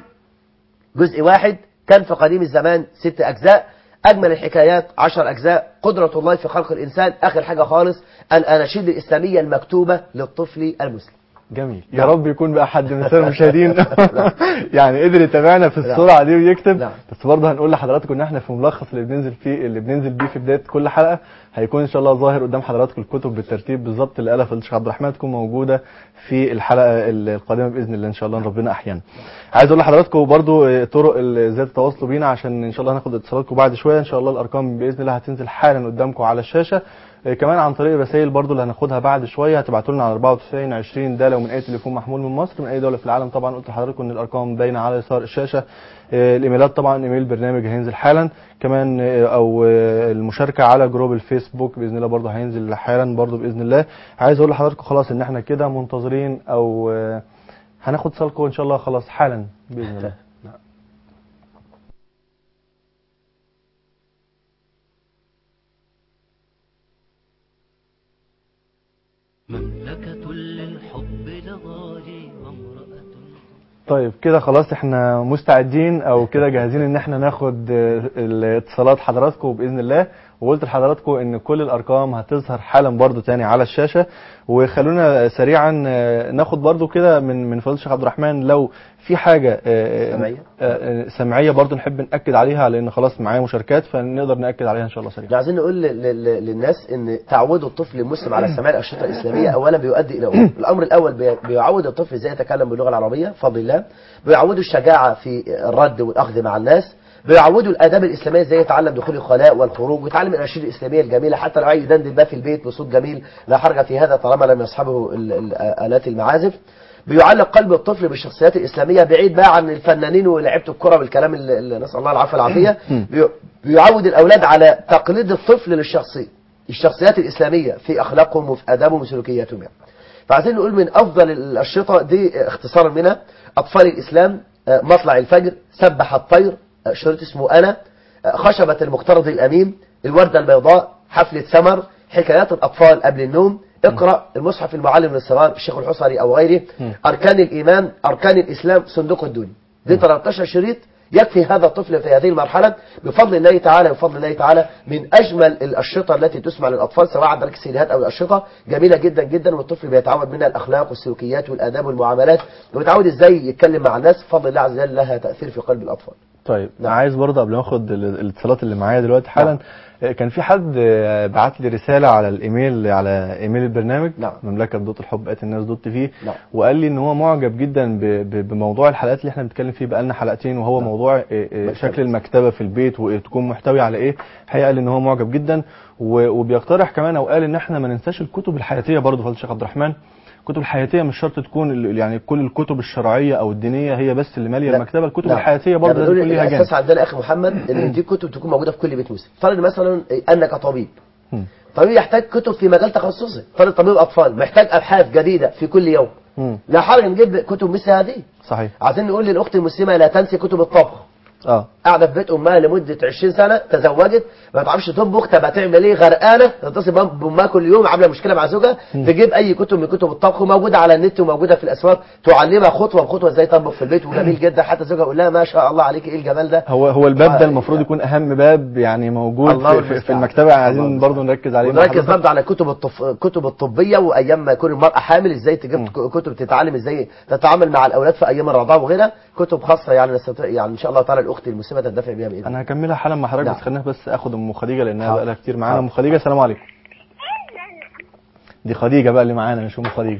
جزء واحد كان في قديم الزمان ست أجزاء أجمل الحكايات عشر أجزاء قدرة الله في خلق الإنسان آخر حاجة خالص الأناشيد الإسلامية المكتوبة للطفل المسلم جميل يا رب يكون بقى حد من الساده المشاهدين يعني قدر يتابعنا في السرعه دي ويكتب نعم. بس برضه هنقول لحضراتكم ان احنا في ملخص اللي بننزل فيه اللي بننزل بيه في بدايه كل حلقه هيكون ان شاء الله ظاهر قدام حضراتكم الكتب بالترتيب بالظبط اللي قالها فضيله الشيخ عبد الرحمن تكون موجوده في الحلقه القادمه باذن الله ان شاء الله إن ربنا احيانا عايز اقول لحضراتكم برضه آه، طرق ال- ازاي تتواصلوا بينا عشان ان شاء الله هناخد اتصالاتكم بعد شويه ان شاء الله الارقام باذن الله هتنزل حالا قدامكم على الشاشه آه، كمان عن طريق الرسائل برضو اللي هناخدها بعد شويه هتبعتوا لنا على 94 20 ده لو من اي تليفون محمول من مصر من اي دوله في العالم طبعا قلت لحضراتكم ان الارقام باينه على يسار الشاشه آه، الايميلات طبعا ايميل البرنامج هينزل حالا كمان آه، او آه، المشاركه على جروب الفيسبوك باذن الله برضو هينزل حالا برضو باذن الله عايز اقول لحضراتكم خلاص ان احنا كده منتظرين او آه، هناخد اتصالكم ان شاء الله خلاص حالا باذن الله مملكة للحب لغالي وامرأة طيب كده خلاص احنا مستعدين او كده جاهزين ان احنا ناخد آه، الاتصالات حضراتكم باذن الله وقلت لحضراتكم ان كل الارقام هتظهر حالا برضو تاني على الشاشه وخلونا سريعا آه، ناخد برضو كده من من فضيله الشيخ عبد الرحمن لو في حاجه آه، سمعية؟ آه، آه، سمعيه برضو نحب ناكد عليها لان خلاص معايا مشاركات فنقدر ناكد عليها ان شاء الله سريعا عايزين نقول ل- ل- للناس ان تعود الطفل المسلم على سماع الانشطه الاسلاميه اولا بيؤدي الى امور الامر الاول بي- بيعود الطفل ازاي يتكلم باللغه العربيه بفضل الله بيعوده الشجاعه في الرد والاخذ مع الناس بيعودوا الاداب الاسلاميه ازاي يتعلم دخول الخلاء والخروج ويتعلم الاناشيد الاسلاميه الجميله حتى لو عايز يدندن بقى في البيت بصوت جميل لا حرج في هذا طالما لم يصحبه ال- ال- الات المعازف بيعلق قلب الطفل بالشخصيات الإسلامية بعيد بقى عن الفنانين ولعيبه الكرة والكلام اللي اللي نسأل الله العافية والعافية بي- بيعود الأولاد على تقليد الطفل للشخصية الشخصيات الإسلامية في أخلاقهم وفي آدابهم وسلوكياتهم يعني. فعايزين نقول من أفضل الأشرطة دي اختصارا منها أطفال الإسلام آه، مطلع الفجر سبح الطير آه، شريط اسمه أنا آه، خشبة المقترض الأمين الوردة البيضاء حفلة سمر حكايات الأطفال قبل النوم اقرأ المصحف المعلم للصغار الشيخ الحصري أو غيره أركان الإيمان أركان الإسلام صندوق الدنيا دي 13 شريط يكفي هذا الطفل في هذه المرحلة بفضل الله تعالى بفضل الله تعالى من أجمل الأشرطة التي تسمع للأطفال سواء عن طريق السيديهات أو الأشرطة جميلة جدا جدا والطفل بيتعود منها الأخلاق والسلوكيات والآداب والمعاملات ويتعود إزاي يتكلم مع الناس بفضل الله عز وجل لها تأثير في قلب الأطفال طيب نعم. عايز برضه قبل ما اخد ال- الاتصالات اللي معايا دلوقتي حالا آه، كان في حد آه، بعت لي رساله على الايميل على ايميل البرنامج نعم. مملكه دوت الحب ات الناس دوت تي نعم. وقال لي ان هو معجب جدا ب- ب- بموضوع الحلقات اللي احنا بنتكلم فيه بقالنا حلقتين وهو موضوع آه، آه، مكتبة. شكل المكتبه في البيت وتكون محتوي على ايه الحقيقه قال لي ان هو معجب جدا و- وبيقترح كمان او قال ان احنا ما ننساش الكتب الحياتيه برضه فضيله الشيخ عبد الرحمن الكتب الحياتيه مش شرط تكون ال- يعني كل الكتب الشرعيه او الدينيه هي بس اللي ماليه لا. المكتبه الكتب نعم. الحياتيه برضه يعني لازم بنقول يكون ليها جانب الأساس عندنا أخي محمد إن دي كتب تكون موجودة في كل بيت مسلم فرض مثلا أنك طبيب مم. طبيب يحتاج كتب في مجال تخصصي فرض طبيب أطفال محتاج أبحاث جديدة في كل يوم مم. لا حرج نجيب كتب مثل هذه صحيح عايزين نقول للأخت المسلمة لا تنسي كتب الطبخ اه قاعده في بيت امها لمده 20 سنه تزوجت ما تعرفش تطبخ طب هتعمل ايه غرقانه تتصل بأم- بامها كل يوم عامله مشكله مع زوجها تجيب اي كتب من كتب الطبخ موجوده على النت وموجوده في الاسواق تعلمها خطوه بخطوه ازاي تطبخ في البيت وجميل جدا حتى زوجها يقول لها ما شاء الله عليك ايه الجمال ده هو هو الباب آه، ده المفروض يكون اهم باب يعني موجود الله في, في, في المستعان. المكتبه عايزين الله برضو نركز عليه مع ونركز حضرتك. برضه على كتب الطف... كتب الطبيه وايام ما يكون المراه حامل ازاي تجيب كتب تتعلم ازاي تتعامل مع الاولاد في ايام الرضاعه وغيرها كتب خاصه يعني نستطيع يعني ان شاء الله تعالى الاخت المسلمه تندفع بها باذن الله انا هكملها حالا مع حضرتك نعم. بس خلينا بس اخد ام خديجه لانها حاضر. بقى لها كتير معانا حاضر. ام خديجه السلام عليكم دي خديجه بقى اللي معانا مش ام خديجه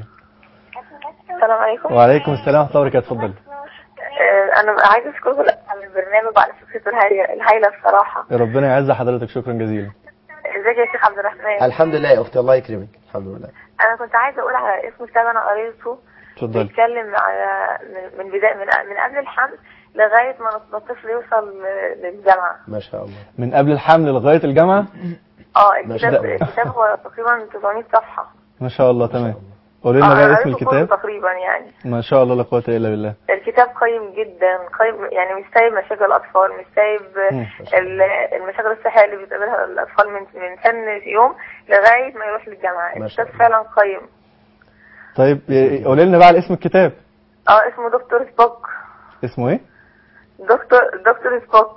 السلام عليكم وعليكم السلام ورحمه الله وبركاته اتفضل آه، انا عايزه اشكركم على البرنامج وعلى فكرته الهايله الهايله الصراحه ربنا يعز حضرتك شكرا جزيلا ازيك يا شيخ عبد الرحمن الحمد لله يا اختي الله يكرمك الحمد لله انا كنت عايزه اقول على اسم كتاب انا قريته اتفضلي بيتكلم على من من بدايه من, من قبل الحمل لغايه ما ما الطفل يوصل للجامعه ما شاء الله من قبل الحمل لغايه الجامعه اه ما شاء الكتاب الله. الكتاب هو تقريبا 900 صفحه ما شاء الله تمام قولي اه لنا بقى انا اسم قريته كله الكتاب تقريبا يعني ما شاء الله لا قوه الا بالله الكتاب قيم جدا قيم يعني مش سايب مشاكل الاطفال مش سايب مم. ال- المشاكل الصحيه اللي بتقابلها الاطفال من من سن يوم لغايه ما يروح للجامعه ما شاء الكتاب فعلا قيم طيب إيه- قولي لنا بقى على اسم الكتاب اه اسمه دكتور سبوك اسمه ايه دكتور دكتور سبوك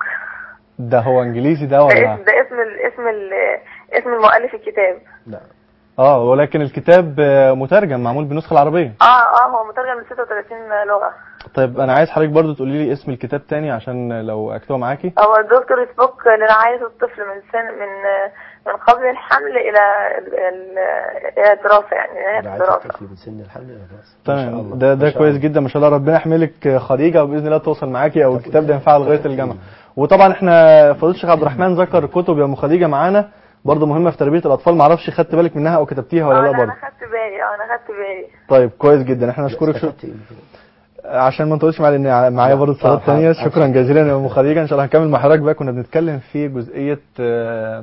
ده هو انجليزي ده ده ولا اسم ده اسم ال اسم ال اسم المؤلف الكتاب نعم اه ولكن الكتاب آه، مترجم معمول بالنسخه العربيه اه اه هو مترجم ل 36 لغه طيب انا عايز حضرتك برضو تقولي لي اسم الكتاب تاني عشان لو اكتبه معاكي هو دكتور سبوك لرعايه الطفل من سن من من قبل الحمل الى ال- ال- الى الدراسه يعني نهايه رعاية الدراسه الطفل من سن الحمل إلى الرأس. ما شاء تمام الله. ده ما ده شاء كويس الله. جدا ما شاء الله ربنا يحملك خديجه وباذن الله توصل معاكي او الكتاب ده ينفعها لغايه الجامعه وطبعا احنا فضيله الشيخ عبد الرحمن ذكر كتب يا ام خديجه معانا برضه مهمه في تربيه الاطفال ما اعرفش خدت بالك منها او كتبتيها ولا اه لا لا برضه انا خدت بالي اه انا خدت بالي طيب كويس جدا احنا نشكرك شو... استفدت إيه من كده؟ عشان ما نطولش معايا لان معايا برضه اتصالات آه، ثانيه آه. شكرا جزيلا يا ام خديجه ان شاء الله هنكمل مع حضرتك بقى كنا بنتكلم في جزئيه آه،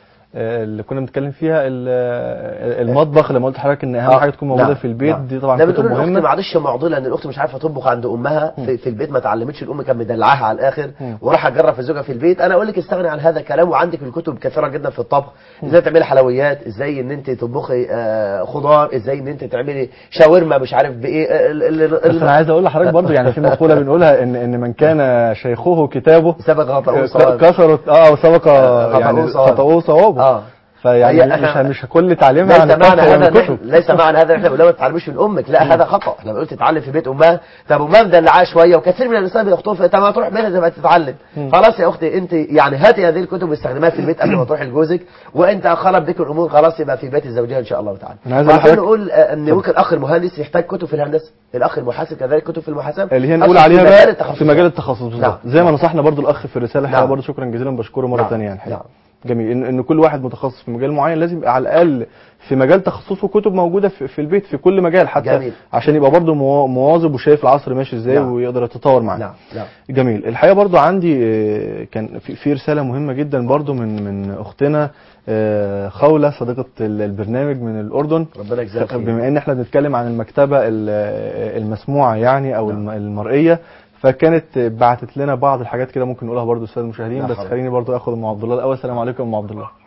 آه، اللي كنا بنتكلم فيها ال- آه، المطبخ لما قلت لحضرتك ان اهم آه، حاجه تكون موجوده نعم، في البيت نعم. دي طبعا ده كتب بنقول الاخت مهمه معلش معضله ان الاخت مش عارفه تطبخ عند امها في, في البيت ما اتعلمتش الام كانت مدلعاها على الاخر مم. وراح تجرب في زوجها في البيت انا اقول لك استغني عن هذا الكلام وعندك الكتب كثيره جدا في الطبخ ازاي تعملي حلويات ازاي ان انت تطبخي آه، خضار ازاي ان انت تعملي شاورما مش عارف بايه آه، ال- ال- ال- بس انا عايز اقول لحضرتك برضه يعني في مقوله بنقولها ان ان من كان شيخه كتابه سبق غطاء ك- كسرت اه وسبق آه، يعني خطأه صوابه. خطأه صوابه اه فيعني هي- مش مش كل تعليمها ليس عن معنى الطبخ هذا من إن الكتب إحنا- ليس معنى هذا ان احنا بنقول لها ما تتعلميش من امك لا هذا خطا لما قلت تتعلم في بيت امها طب امها مدلعاها شويه وكثير من النساء بيخطئوا في طب ما تروح بيتها تبقى تتعلم خلاص يا اختي انت يعني هاتي هذه الكتب واستخدميها في البيت قبل ما تروحي لجوزك وانت خلط بك الامور خلاص يبقى في بيت الزوجيه ان شاء الله تعالى أنا عايز أقول وعشان لحضرتك- نقول آه، ان ممكن الاخ المهندس يحتاج كتب في الهندسه الاخ المحاسب كذلك كتب في المحاسبه اللي هي نقول أصلاً عليها في مجال بقى التخصص. في مجال التخصص بالظبط نعم. زي ما نصحنا برضو الاخ في الرساله الحقيقه نعم. برضو شكرا جزيلا بشكره مره نعم. ثانيه يعني الحقيقة. نعم. جميل ان ان كل واحد متخصص في مجال معين لازم يبقى على الاقل في مجال تخصصه كتب موجوده في, في البيت في كل مجال حتى جميل. عشان يبقى برضو موا- مواظب وشايف العصر ماشي ازاي نعم. ويقدر يتطور معاه نعم نعم جميل الحقيقه برضو عندي آه، كان في, في رساله مهمه جدا برضو من من اختنا آه، خوله صديقه ال- البرنامج من الاردن ربنا يجزاها خير بما ان احنا بنتكلم عن المكتبه ال- المسموعه يعني او الم- المرئيه فكانت بعتت لنا بعض الحاجات كده ممكن نقولها برضو للساده المشاهدين لا بس حرج. خليني برضو اخد ام عبد الله الاول السلام عليكم ام عبد الله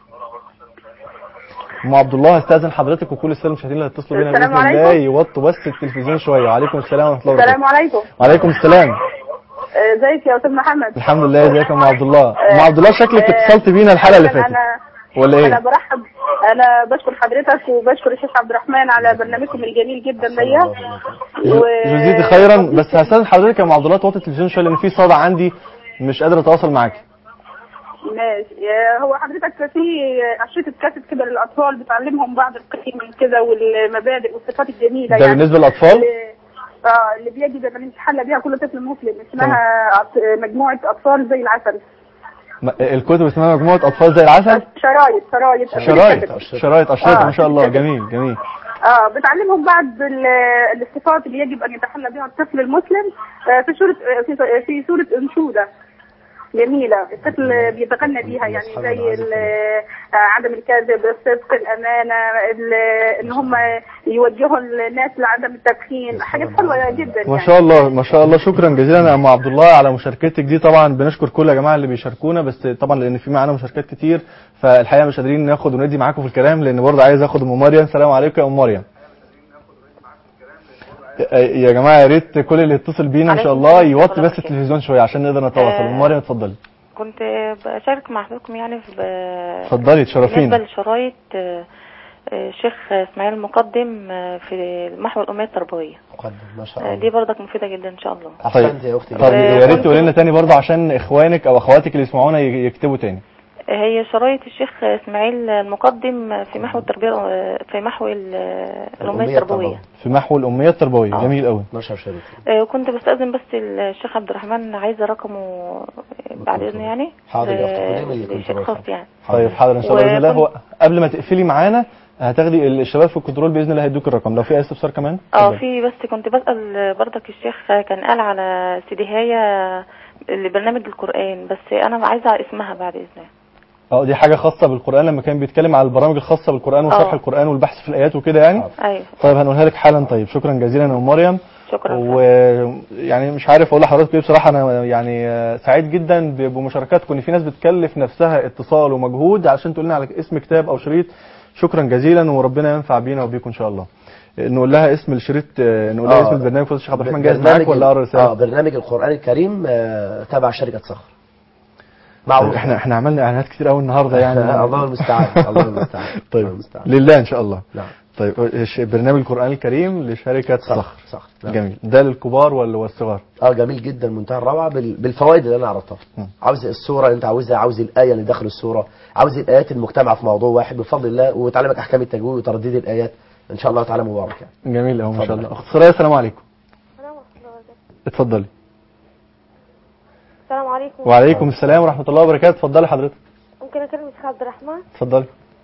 ام عبد الله استاذن حضرتك وكل الساده المشاهدين اللي هيتصلوا بينا السلام باذن الله عليكم. يوطوا بس التلفزيون شويه وعليكم السلام ورحمه الله السلام وبركاته عليكم وعليكم السلام آه، ازيك يا استاذ محمد الحمد لله ازيك يا ام عبد الله ام آه، عبد الله شكلك آه، اتصلت بينا الحلقه اللي أولاً فاتت انا ولا انا ايه برحب انا بشكر حضرتك وبشكر الشيخ عبد الرحمن على برنامجكم الجميل جدا ليا و... جزيتي خيرا بس هستاذن حضرتك يا ام عبد الله توطي التلفزيون شويه لان في صدى عندي مش قادر اتواصل معاكي ماشي آه، هو حضرتك في اشرطه كاسيت كده للاطفال بتعلمهم بعض القيم كده والمبادئ والصفات الجميله ده يعني بالنسبه للاطفال اللي- اه اللي بيجب ان يتحلى بها كل طفل مسلم اسمها أط- مجموعه اطفال زي العسل م- الكتب اسمها مجموعه اطفال زي العسل شرايط شرايط شرايط شرايط اشرطه آه. ما شاء الله جميل جميل اه بتعلمهم بعض ال- الصفات اللي يجب ان يتحلى بها الطفل المسلم آه، في سوره آه، في في سوره انشوده جميلة الطفل بيتغنى بيها يعني زي ال- آه، عدم الكذب الصدق الأمانة ال- إن هم يوجهوا الناس لعدم التدخين حاجات حلوة جدا ما يعني. شاء الله ما شاء الله شكرا جزيلا يا ام عبد الله على مشاركتك دي طبعا بنشكر كل يا جماعه اللي بيشاركونا بس طبعا لان في معانا مشاركات كتير فالحقيقه مش قادرين ناخد وندي معاكم في الكلام لان برضه عايز اخد ام مريم السلام عليكم يا ام مريم يا جماعه يا ريت كل اللي يتصل بينا ان شاء عليكم الله السلام يوطي ورحمة بس الله التلفزيون شويه عشان نقدر نتواصل آه. ام مريم اتفضلي كنت بشارك مع حضراتكم يعني في اتفضلي بالنسبة تشرفينا لشرايط آه، آه، الشيخ اسماعيل المقدم آه، في محور الأمية التربوية مقدم ما شاء آه، الله دي برضك مفيدة جدا إن شاء الله احسنت يا اختي طب يا ريت كنت- تقولي لنا تاني برضه عشان اخوانك او اخواتك اللي يسمعونا ي- يكتبوا تاني آه، هي شرايط الشيخ اسماعيل المقدم في محو التربية آه، في محو ال- آه، الأمية الأمية التربوية في محو الاميه التربويه آه. جميل قوي 12 شريط آه، كنت بستأذن بس الشيخ عبد الرحمن عايزة رقمه آه، بعد إذنه يعني حاضر يا أختي. ل- قولي لي كنت لشيء بروح. خاص يعني طيب حاضر ان شاء الله باذن الله وكنت- هو قبل ما تقفلي معانا هتاخدي الشباب في الكنترول باذن الله هيدوك الرقم لو في اي استفسار كمان اه اتفضلي. في بس كنت بسأل برضك الشيخ كان قال على سيديهاية لبرنامج القرآن بس انا عايزة اسمها بعد اذنه اه دي حاجه خاصه بالقران لما كان بيتكلم على البرامج الخاصه بالقران وشرح اه. القران والبحث في الايات وكده يعني ايوه طيب هنقولها لك حالا طيب شكرا جزيلا يا ام مريم شكرا ويعني مش عارف اقول لحضرتك ايه بصراحه انا يعني آه، سعيد جدا ب- بمشاركاتكم ان في ناس بتكلف نفسها اتصال ومجهود عشان تقول لنا على اسم كتاب او شريط شكرا جزيلا وربنا ينفع بينا وبيكم ان شاء الله نقول لها اسم الشريط آه، نقول لها آه. اسم البرنامج فضل الشيخ عبد الرحمن جاهز برنامج معاك ولا ال- اقرا رساله اه برنامج القرآن الكريم آه، تبع شركة صخر معروف احنا احنا عملنا اعلانات كتير قوي النهارده يعني الله المستعان الله المستعان الله طيب المستعان لله ان شاء الله نعم طيب إيش- برنامج القران الكريم لشركه صخر صخر نعم. جميل ده للكبار ولا والصغار اه جميل جدا منتهى الروعه بال- بالفوائد اللي انا عرضتها م. عاوز الصوره اللي انت عاوزها عاوز الايه اللي داخل الصوره عاوز الايات المجتمعه في موضوع واحد بفضل الله وتعلمك احكام التجويد وترديد الايات ان شاء الله تعالى مبارك يعني جميل قوي ما شاء اتفضل. الله اخت سرايا السلام عليكم السلام ورحمة الله وبركاته اتفضلي السلام عليكم وعليكم السلام ورحمه الله وبركاته اتفضلي حضرتك ممكن أكلم الشيخ عبد الرحمن اتفضلي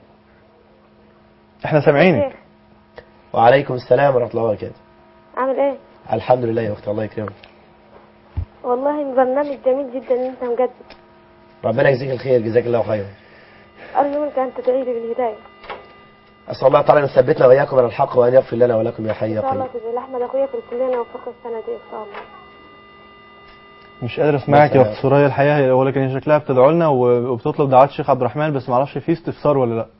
احنا سامعينك شيخ وعليكم السلام ورحمه الله وبركاته عامل إيه؟ الحمد لله يا اختي الله يكرمك والله برنامج جميل جدا إن أنت مجدد ربنا يجزيك الخير جزاك الله خيرا أرجو منك أن تدعي لي بالهداية اسال الله تعالى ان يثبتنا واياكم على الحق وان يغفر لنا ولكم يا حي إن يا شاء الله قيوم تدعي لأحمد أخويا في الكلية وفقه السنة دي إن شاء الله مش قادر اسمعك يا مثلا. اخت سرايا الحقيقه هي- ولكن هي شكلها بتدعو لنا و- وبتطلب دعوات الشيخ عبد الرحمن بس ما اعرفش في استفسار ولا لا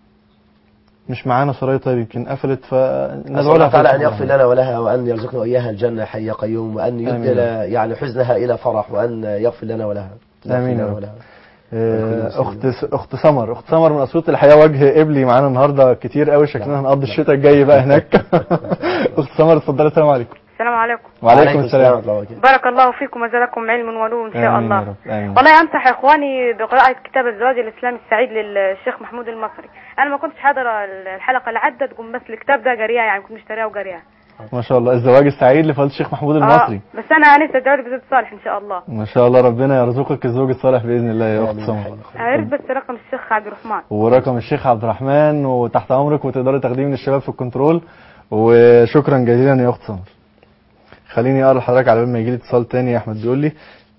مش معانا سرايا طيب يمكن قفلت نسأل فندعو الله لها تعالى في أن يغفر لنا ولها وأن يرزقنا وإياها الجنة حي يا قيوم وأن آمين. يبدل يعني حزنها إلى فرح وأن يغفر لنا ولها يغفر آمين يا لنا رب. ولها. آه، اخت س- اخت سمر اخت سمر من اسيوط الحقيقه وجه قبلي معانا النهارده كتير قوي شكلنا هنقضي الشتاء الجاي بقى هناك اخت سمر اتفضلي السلام عليكم السلام عليكم وعليكم السلام ورحمة الله وبركاته. بارك الله فيكم وزادكم علم ونور ان شاء آمين يا الله رب، آمين. والله انصح اخواني بقراءة كتاب الزواج الاسلامي السعيد للشيخ محمود المصري انا ما كنتش حاضرة الحلقة اللي عدت قم بس الكتاب ده قريها يعني كنت مشتريها وقريها ما شاء الله الزواج السعيد لفضيله الشيخ محمود المصري اه بس انا نفسي ادعو لك بزيد صالح ان شاء الله ما شاء الله ربنا يرزقك الزوج الصالح باذن الله يا اخت آمين. سمر عرف بس رقم الشيخ عبد الرحمن ورقم الشيخ عبد الرحمن وتحت امرك وتقدري تاخديه من الشباب في الكنترول وشكرا جزيلا يا اخت سمر خليني اقرا لحضرتك على بال ما يجي لي اتصال تاني يا احمد بيقول لي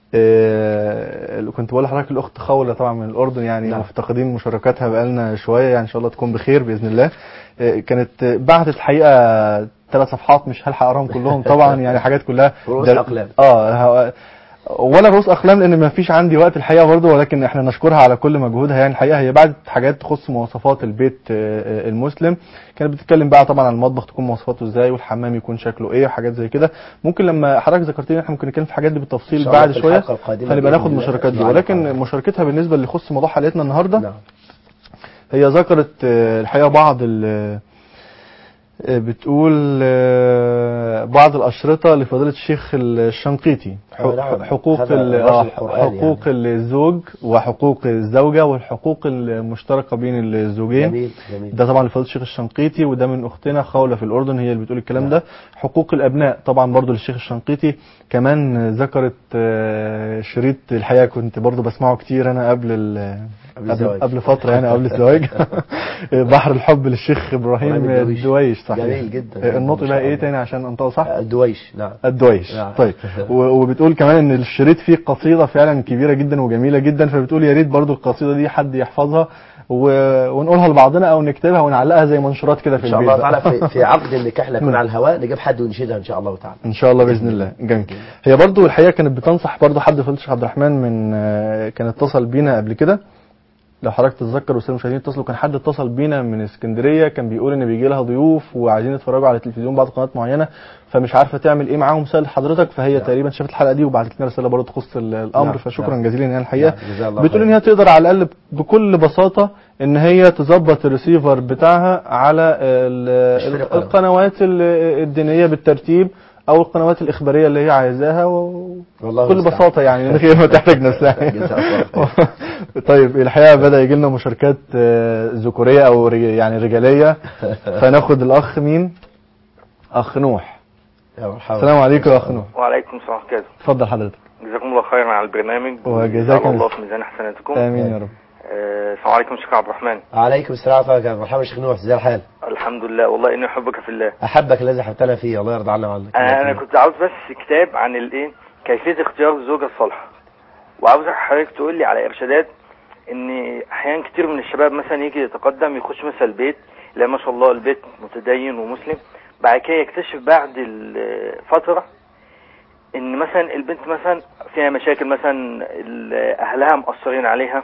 آه كنت بقول لحضرتك الاخت خوله طبعا من الاردن يعني نعم. مفتقدين مشاركاتها بقالنا شويه يعني ان شاء الله تكون بخير باذن الله آه كانت بعتت الحقيقه ثلاث صفحات مش هلحق اقراهم كلهم طبعا يعني حاجات كلها رؤوس در- أقلام. اه ه- ولا رؤوس اقلام لان ما فيش عندي وقت الحقيقه برضه ولكن احنا نشكرها على كل مجهودها يعني الحقيقه هي بعد حاجات تخص مواصفات البيت آه، آه، المسلم كانت بتتكلم بقى طبعا عن المطبخ تكون مواصفاته ازاي والحمام يكون شكله ايه وحاجات زي كده ممكن لما حضرتك ذكرتني ان احنا ممكن نتكلم في الحاجات دي إن بالتفصيل شاء الله بعد في شويه الحلقة القادمة فنبقى بإذن ناخد الله. المشاركات دي نعم. ولكن مشاركتها بالنسبه اللي يخص موضوع حلقتنا النهارده نعم هي ذكرت آه، الحقيقه بعض ال- آه، بتقول آه، بعض الأشرطة لفضيلة الشيخ الشنقيطي آه، نعم. حقوق هذا ال- الرجل آه، القرآني حقوق الزوج وحقوق الزوجة والحقوق المشتركة بين الزوجين جميل جميل ده طبعا لفضيلة الشيخ الشنقيطي وده من اختنا خولة في الاردن هي اللي بتقول الكلام ده حقوق الابناء طبعا برضو للشيخ الشنقيطي كمان ذكرت آه، شريط الحقيقه كنت برضو بسمعه كتير انا قبل ال- قبل قبل, الزواج. قبل فتره يعني قبل الزواج بحر الحب للشيخ ابراهيم إبراهيم الدويش. الدويش صحيح جميل جدا. النطق ما بقى شاء ايه الله. تاني عشان انطقه صح الدويش نعم الدويش نعم. طيب و- وبتقول كمان ان الشريط فيه قصيده فعلا كبيره جدا وجميله جدا فبتقول يا ريت برضو القصيده دي حد يحفظها و... ونقولها لبعضنا او نكتبها ونعلقها زي منشورات كده في ان شاء البيت الله بقى. تعالى في, في عقد النكاح لكن على الهواء نجيب حد ونشيدها ان شاء الله تعالى ان شاء الله باذن الله جميل هي برضو الحقيقه كانت بتنصح برضو حد فضل الشيخ عبد الرحمن من آه، كان اتصل بينا قبل كده لو حضرتك تتذكر والساده المشاهدين اتصلوا كان حد اتصل بينا من اسكندريه كان بيقول ان بيجي لها ضيوف وعايزين يتفرجوا على التلفزيون بعض قنوات معينه فمش عارفه تعمل ايه معاهم سال حضرتك فهي تقريبا شافت الحلقه دي وبعتت لنا رساله برضه تخص ال- الامر نعم، فشكرا نعم. جزيلا يعني الحقيقه نعم، جزاها الله بتقول ان خير. هي تقدر على الاقل بكل بساطه ان هي تظبط الريسيفر بتاعها على ال- اشتري ال- قناة. القنوات ال- الدينيه بالترتيب او القنوات الاخباريه اللي هي عايزاها و... والله بكل المستعان. بساطه يعني من غير ما تحتاج نفسها جزاك الله طيب الحقيقه بدا يجي لنا مشاركات آه، ذكوريه او رج- يعني رجاليه فناخد الاخ مين اخ نوح يا مرحبا السلام عليكم يا اخ نوح وعليكم السلام ورحمة الله اتفضل حضرتك جزاكم الله خيرا على البرنامج وجزاك وجزاك الله الله. في ميزان حسناتكم امين يا رب آه، السلام عليكم شيخ عبد الرحمن عليكم السلام ورحمه الله مرحبا شيخ نوح ازي الحال الحمد لله والله اني احبك في الله احبك الذي حبتنا فيه الله يرضى عنا وعنك انا انا كنت عاوز بس كتاب عن الايه كيفيه اختيار الزوجه الصالحه وعاوزك حضرتك تقول لي على ارشادات ان احيانا كتير من الشباب مثلا يجي يتقدم يخش مثلا البيت لا ما شاء الله البيت متدين ومسلم بعد كده يكتشف بعد الفتره ان مثلا البنت مثلا فيها مشاكل مثلا ال- اهلها مقصرين عليها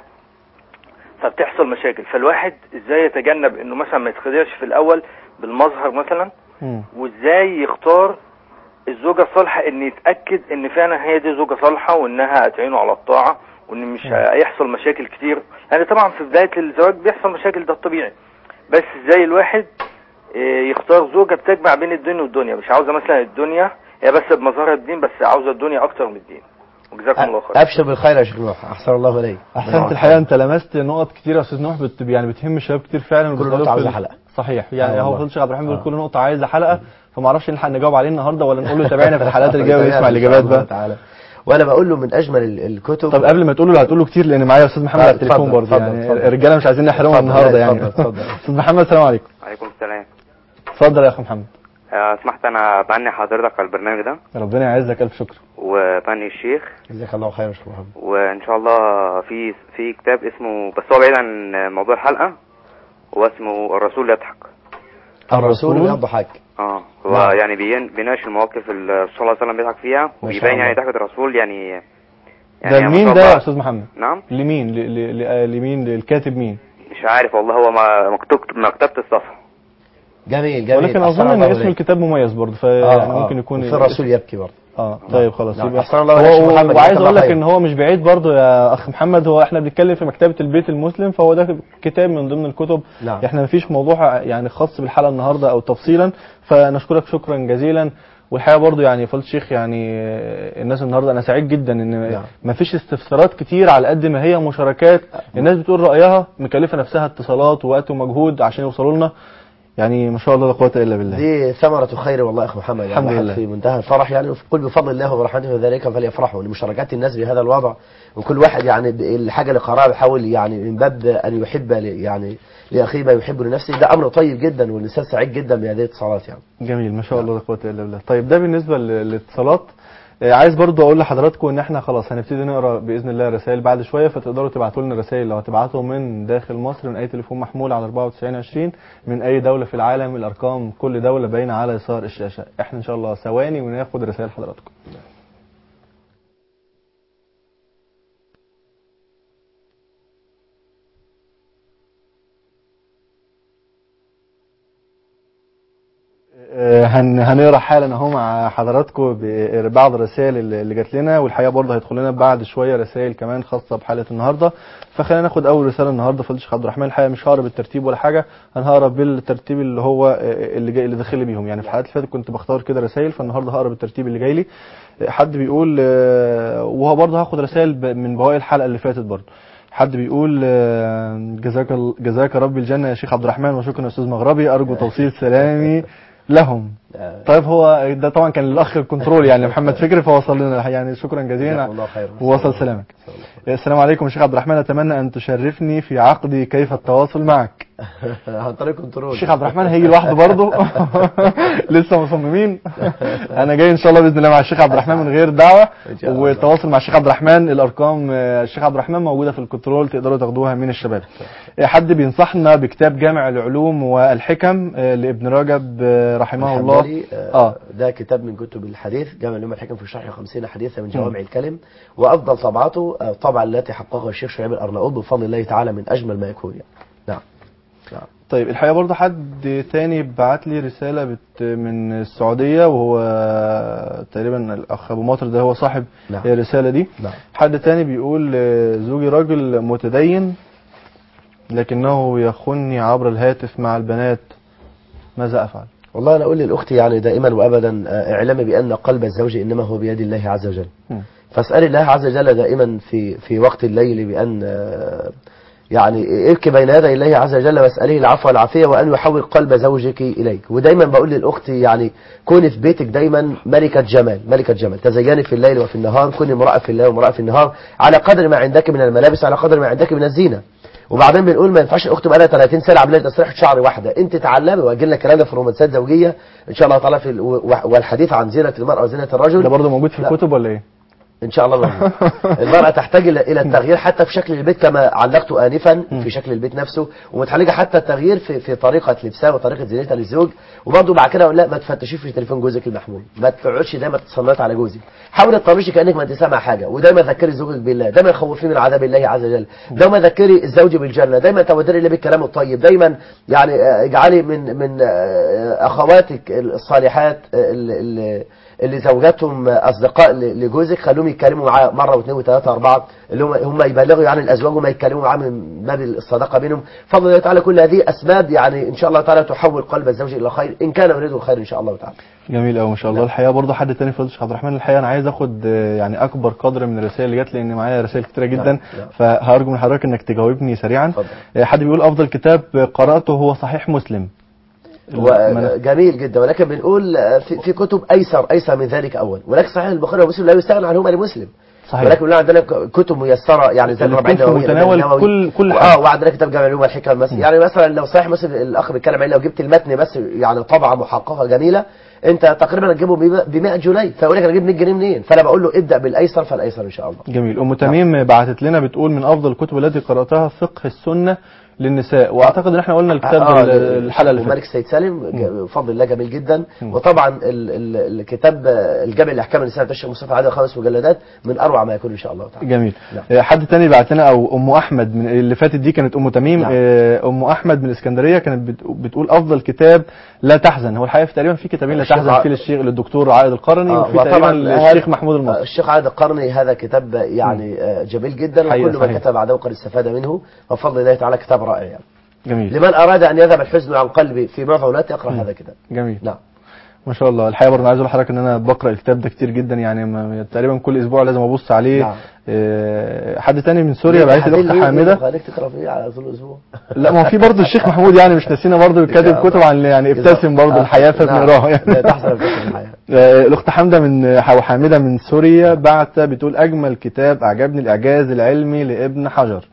فبتحصل مشاكل فالواحد ازاي يتجنب انه مثلا ما يتخدعش في الاول بالمظهر مثلا مم. وازاي يختار الزوجة الصالحة ان يتأكد ان فعلا هي دي زوجة صالحة وانها هتعينه على الطاعة وان مش هيحصل مشاكل كتير يعني طبعا في بداية الزواج بيحصل مشاكل ده الطبيعي بس ازاي الواحد آه، يختار زوجة بتجمع بين الدين والدنيا مش عاوزة مثلا الدنيا هي بس بمظهرها الدين بس عاوزة الدنيا اكتر من الدين وجزاكم الله خير ابشر بالخير يا شيخ نوح احسن الله اليك احسنت الحقيقه انت لمست نقط كتير يا استاذ نوح بت يعني بتهم الشباب كتير فعلا كل وبتسألهم نقطة في عاوزة ال- حلقة. صحيح آه يعني هو والله. فضل الشيخ عبد الرحمن بيقول آه. كل نقطه عايزه حلقه فما اعرفش نلحق نجاوب عليه النهارده ولا نقول له تابعنا في الحلقات اللي جايه ويسمع إن شاء الاجابات الله بقى تعالى وانا بقول له من اجمل ال- الكتب طب قبل ما تقول له هتقول له كتير لان معايا استاذ محمد آه، على التليفون اتفضل، برضه اتفضل، يعني اتفضل. الرجاله مش عايزين نحرمهم اتفضل، النهارده لا، يعني اتفضل، اتفضل. استاذ محمد السلام عليكم عليكم السلام اتفضل يا اخ محمد آه، سمحت انا بعني حضرتك على البرنامج ده ربنا يعزك الف شكر وبعني الشيخ جزاك الله خير يا شيخ محمد وان شاء الله في في كتاب اسمه بس هو بعيد عن موضوع الحلقه هو اسمه الرسول يضحك الرسول يضحك اه هو نعم. يعني بين- بيناقش المواقف اللي الرسول صلى الله عليه وسلم بيضحك فيها شاء وبيبين يعني الله. ضحكة الرسول يعني ده ما لمين شاء ده يا الله- استاذ محمد نعم لمين ل- ل- ل- لمين للكاتب مين مش عارف والله هو ما مكتوب مكتبة الصفحة جميل جميل ولكن أحسن اظن ان الله اسم إليك. الكتاب مميز برضه آه، فيعني آه. ممكن يكون وفي الرسول يبكي برضه اه طيب خلاص نعم. يبقى أحسن الله إليك يا شيخ هو محمد، وعايز جزاك اقول الله لك خير. ان هو مش بعيد برضه يا اخ محمد هو احنا بنتكلم في مكتبه البيت المسلم فهو ده كتاب من ضمن الكتب نعم. احنا مفيش موضوع يعني خاص بالحلقه النهارده او تفصيلا فنشكرك شكرا جزيلا والحقيقه برضه يعني فضل الشيخ يعني آه، الناس النهارده انا سعيد جدا ان نعم. مفيش استفسارات كتير على قد ما هي مشاركات الناس بتقول رايها مكلفه نفسها اتصالات ووقت ومجهود عشان يوصلوا لنا يعني ما شاء الله لا قوه الا بالله دي ثمرة خير والله يا أخ محمد يعني الحمد الواحد لله. في منتهى الفرح يعني قل بفضل الله ورحمته ذلك فليفرحوا لمشاركات الناس بهذا الوضع وكل واحد يعني ب- الحاجة اللي قراها بيحاول يعني من باب أن يحب ل- يعني لأخيه ما يحب لنفسه ده أمر طيب جدا والإنسان سعيد جدا بهذه الاتصالات يعني جميل ما شاء الله لا قوه الا بالله طيب ده بالنسبه لل- للاتصالات آه، عايز برضو اقول لحضراتكم ان احنا خلاص هنبتدي نقرا باذن الله رسائل بعد شويه فتقدروا تبعتوا لنا رسائل لو هتبعتوا من داخل مصر من اي تليفون محمول على 9420 من اي دوله في العالم الارقام كل دوله باينه على يسار الشاشه احنا ان شاء الله ثواني وناخد رسائل حضراتكم آه، هن هنقرا حالا اهو مع حضراتكم ب- بعض الرسائل اللي اللي جات لنا والحقيقه برضه هيدخل لنا بعد شويه رسائل كمان خاصه بحلقه النهارده فخلينا ناخد اول رساله النهارده فضل الشيخ عبد الرحمن الحقيقه مش هقرا بالترتيب ولا حاجه انا هقرا بالترتيب اللي هو آه، اللي جاي اللي داخل لي بيهم يعني في الحلقات اللي فاتت كنت بختار كده رسائل فالنهارده هقرا بالترتيب اللي جاي لي آه، حد بيقول آه، وهو برضه هاخد رسائل ب- من بواقي الحلقه اللي فاتت برضه حد بيقول آه، جزاك ال- جزاك رب الجنه يا شيخ عبد الرحمن وشكرا يا استاذ مغربي ارجو توصيل سلامي لهم طيب هو ده طبعا كان الاخ الكنترول يعني محمد فكري فوصل لنا يعني شكرا جزيلا جزاكم الله خير. ووصل سلامك السلام عليكم يا شيخ عبد الرحمن اتمنى ان تشرفني في عقد كيف التواصل معك عن طريق كنترول الشيخ عبد الرحمن هيجي لوحده برضه لسه مصممين انا جاي ان شاء الله باذن الله مع الشيخ عبد الرحمن من غير دعوه إن شاء الله. والتواصل مع الشيخ عبد الرحمن الارقام آه، الشيخ عبد الرحمن موجوده في الكنترول تقدروا تاخدوها من الشباب آه، حد بينصحنا بكتاب جامع العلوم والحكم آه، لابن رجب آه، رحمه الله الحنبلي، آه ده كتاب من كتب الحديث جامع العلوم الحكم في شرح 50 حديثا من جوامع الكلم وافضل طبعته آه، الطبعه التي حققها الشيخ شعيب الارناؤوط بفضل الله تعالى من اجمل ما يكون يعني نعم نعم طيب الحقيقه برضه حد تاني بعت لي رساله بت من السعوديه وهو تقريبا الاخ ابو مطر ده هو صاحب نعم. الرساله دي نعم حد تاني بيقول آه، زوجي راجل متدين لكنه يخني عبر الهاتف مع البنات ماذا افعل والله انا اقول لاختي يعني دائما وابدا آه، اعلمي بان قلب الزوج انما هو بيد الله عز وجل مم. فاسال الله عز وجل دائما في في وقت الليل بان آه، يعني ابكي بين يدي الله عز وجل واساله العفو والعافيه وان يحول قلب زوجك اليك ودايما بقول للاخت يعني كوني في بيتك دايما ملكه جمال ملكه جمال تزيني في الليل وفي النهار كوني امراه في الليل وامراه في النهار على قدر ما عندك من الملابس على قدر ما عندك من الزينه وبعدين بنقول ما ينفعش الاخت بقى لها 30 سنه عامله لي تسريحه شعر واحده انت تعلمي واجي لنا كلامنا في رومانسات زوجيه ان شاء الله تعالى في ال- و- والحديث عن زينه المراه وزينه الرجل ده برضه موجود في لا. الكتب ولا ايه ان شاء الله موجود. المرأة تحتاج إلى إلى التغيير حتى في شكل البيت كما علقت آنفا في شكل البيت نفسه ومتحتاجة حتى التغيير في في طريقة لبسها وطريقة زينتها للزوج وبرضه بعد كده أقول لا ما تفتشيش في تليفون جوزك المحمول ما تقعدش دايما تتصنت على جوزك حاولي تطنشي كأنك ما انت سامع حاجة ودايما ذكري زوجك بالله دايما خوفيه من عذاب الله عز وجل دايما ذكري الزوج بالجنة دايما تودري له بالكلام الطيب دايما يعني آه، اجعلي من من آه، اخواتك الصالحات آه، اللي- اللي اللي زوجاتهم اصدقاء ل- لجوزك خلوهم يتكلموا معاه مره واثنين وثلاثه واربعه اللي هم هم يبلغوا يعني الازواج وما يتكلموا معاه من باب الصداقه بينهم فضل الله تعالى كل هذه اسباب يعني ان شاء الله تعالى تحول قلب الزوج الى خير ان كان يريد الخير ان شاء الله تعالى جميل قوي ما شاء الله الحقيقه برضه حد تاني فضل الشيخ عبد الرحمن الحقيقه انا عايز اخد آه، يعني اكبر قدر من الرسائل اللي جت لان معايا رسائل كتيره جدا نعم. فهرجو من حضرتك انك تجاوبني سريعا اتفضل. آه، حد بيقول افضل كتاب قراته هو صحيح مسلم هو جميل جدا ولكن بنقول آه، في, في كتب ايسر ايسر من ذلك اول ولكن صحيح البخاري ومسلم لا يستغنى عنهما لمسلم صحيح. ولكن بنقول عندنا ك- كتب ميسره يعني زي اللي الربعين تكون في النووية، متناول النووي. كل- كل اه حاجة. وعندنا كتاب جامع العلوم والحكم مثلا يعني مثلا لو صحيح مسلم الاخ بيتكلم عليه لو جبت المتن بس يعني طبعه محققه جميله انت تقريبا هتجيبه ب 100 جنيه فيقول لك انا اجيب 100 جنيه منين فانا بقول له ابدا بالايسر فالايسر ان شاء الله جميل ام تميم بعتت لنا بتقول من افضل الكتب التي قراتها فقه السنه للنساء واعتقد ان احنا قلنا الكتاب آه، ال- الحلقه اللي وملك فاتت سيد سالم ج- بفضل الله جميل جدا وطبعا ال- ال- الكتاب آه، الجامع الاحكام النساء بتاع الشيخ مصطفى عادل خمس مجلدات من اروع ما يكون ان شاء الله تعالى جميل نعم. آه، حد تاني بعت لنا او ام احمد من اللي فاتت دي كانت ام تميم نعم. آه، ام احمد من الاسكندريه كانت بت- بتقول افضل كتاب لا تحزن هو الحقيقه في تقريبا في كتابين لا الشيخ تحزن ع- في للشيخ للدكتور عائد القرني آه، وفي وطبعاً تقريبا هذا- للشيخ محمود آه، المصري الشيخ عادل القرني هذا كتاب يعني آه، جميل جدا حقيقة وكل من صحيح. كتب بعده قد استفاد منه وبفضل الله تعالى كتاب رائع يعني جميل لمن اراد ان يذهب الحزن عن قلبي في معظم الوقت يقرا هذا الكتاب جميل نعم ما شاء الله الحقيقه برضه عايز اقول لحضرتك ان انا بقرا الكتاب ده كتير جدا يعني ما- تقريبا كل اسبوع لازم ابص عليه نعم. آه، حد تاني من سوريا بعت هذه الاخت اللي- حامده خليك تقرا فيه على طول الاسبوع لا ما هو في برضه الشيخ محمود يعني مش ناسينا برضه كاتب كتب عن يعني ابتسم برضه آه، الحياه نعم. فبنقراها لا يعني تحزن ابتسم الحياه آه، الاخت حمده من او حامده من سوريا بعت بتقول اجمل كتاب اعجبني الاعجاز العلمي لابن حجر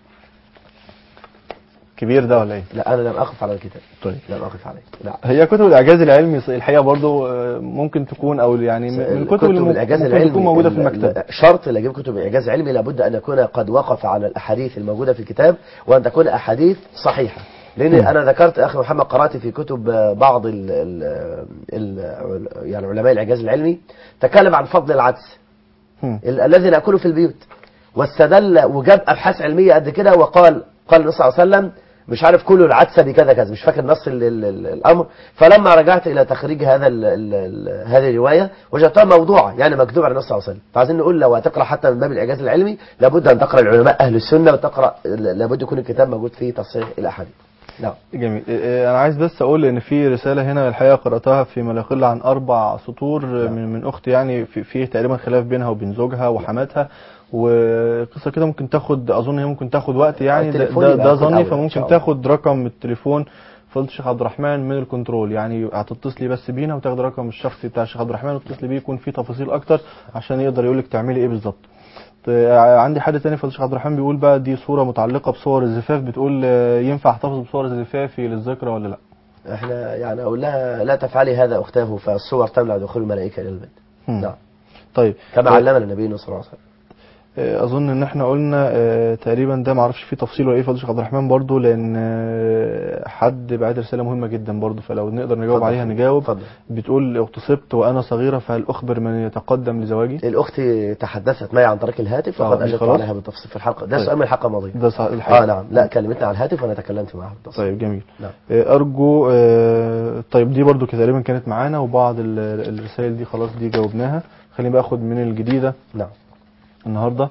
كبير ده ولا ايه لا انا لم اقف على الكتاب طيب لم اقف عليه لا هي كتب الاعجاز العلمي الحقيقه برضو آه، ممكن تكون او يعني من الكتب كتب اللي ممكن الاعجاز ممكن العلمي تكون موجوده في ال- المكتب ال- شرط اللي يجيب كتب الاعجاز العلمي لابد ان يكون قد وقف على الاحاديث الموجوده في الكتاب وان تكون احاديث صحيحه لان مم. انا ذكرت اخي محمد قرات في كتب آه، بعض ال ال ال يعني علماء الاعجاز العلمي تكلم عن فضل العدس مم. ال- الذي ناكله في البيوت واستدل وجاب ابحاث علميه قد كده وقال قال النبي صلى الله عليه وسلم مش عارف كله العدسه بكذا كذا مش فاكر نص ال ال ال الامر فلما رجعت الى تخريج هذا ال ال ال هذه الروايه وجدتها موضوعه يعني مكذوب على النبي صلى الله عليه وسلم فعايزين نقول لو هتقرا حتى من باب الاعجاز العلمي لابد ان تقرا العلماء اهل السنه وتقرا لابد يكون الكتاب موجود فيه تصحيح الاحاديث نعم جميل آه، آه، انا عايز بس اقول ان في رساله هنا الحقيقه قراتها في ما لا يقل عن اربع سطور آه، من من اخت يعني في, في تقريبا خلاف بينها وبين زوجها وحماتها وقصه كده ممكن تاخد اظن هي ممكن تاخد وقت يعني ده, التليفون ده, يبقى ده يكون ظني أولى إن فممكن شاء الله. تاخد رقم التليفون فضيله الشيخ عبد الرحمن من الكنترول يعني هتتصلي بس بينا وتاخدي رقم الشخصي بتاع الشيخ عبد الرحمن وتتصلي بيه يكون فيه تفاصيل اكتر عشان يقدر يقول لك تعملي ايه بالظبط طيب، عندي حد تاني فضيله الشيخ عبد الرحمن بيقول بقى دي صوره متعلقه بصور الزفاف بتقول آه، ينفع احتفظ بصور زفافي للذكرى ولا لا احنا يعني اقول لها لا تفعلي هذا اختاه فالصور تمنع دخول الملائكه الى البيت مم. نعم طيب كما آه، علمنا النبي صلى الله عليه وسلم آه، اظن ان احنا قلنا آه، تقريبا ده معرفش فيه تفصيل ولا ايه فضل الشيخ عبد الرحمن برضو لان آه، حد بعت رساله مهمه جدا برضو فلو نقدر نجاوب اتفضل. عليها نجاوب اتفضل. بتقول اغتصبت وانا صغيره فهل اخبر من يتقدم لزواجي الاخت تحدثت معي عن طريق الهاتف آه، وقد دي اجبت خلاص؟ عليها بالتفصيل في الحلقه ده طيب. سؤال من الحلقه الماضيه ده صح الحقيقة. اه نعم لا كلمتنا على الهاتف وانا تكلمت معها بالتفصيل طيب جميل نعم. آه، ارجو آه، طيب دي برضو كده تقريبا كانت معانا وبعض ال- الرسائل دي خلاص دي جاوبناها خليني بقى اخد من الجديده نعم النهارده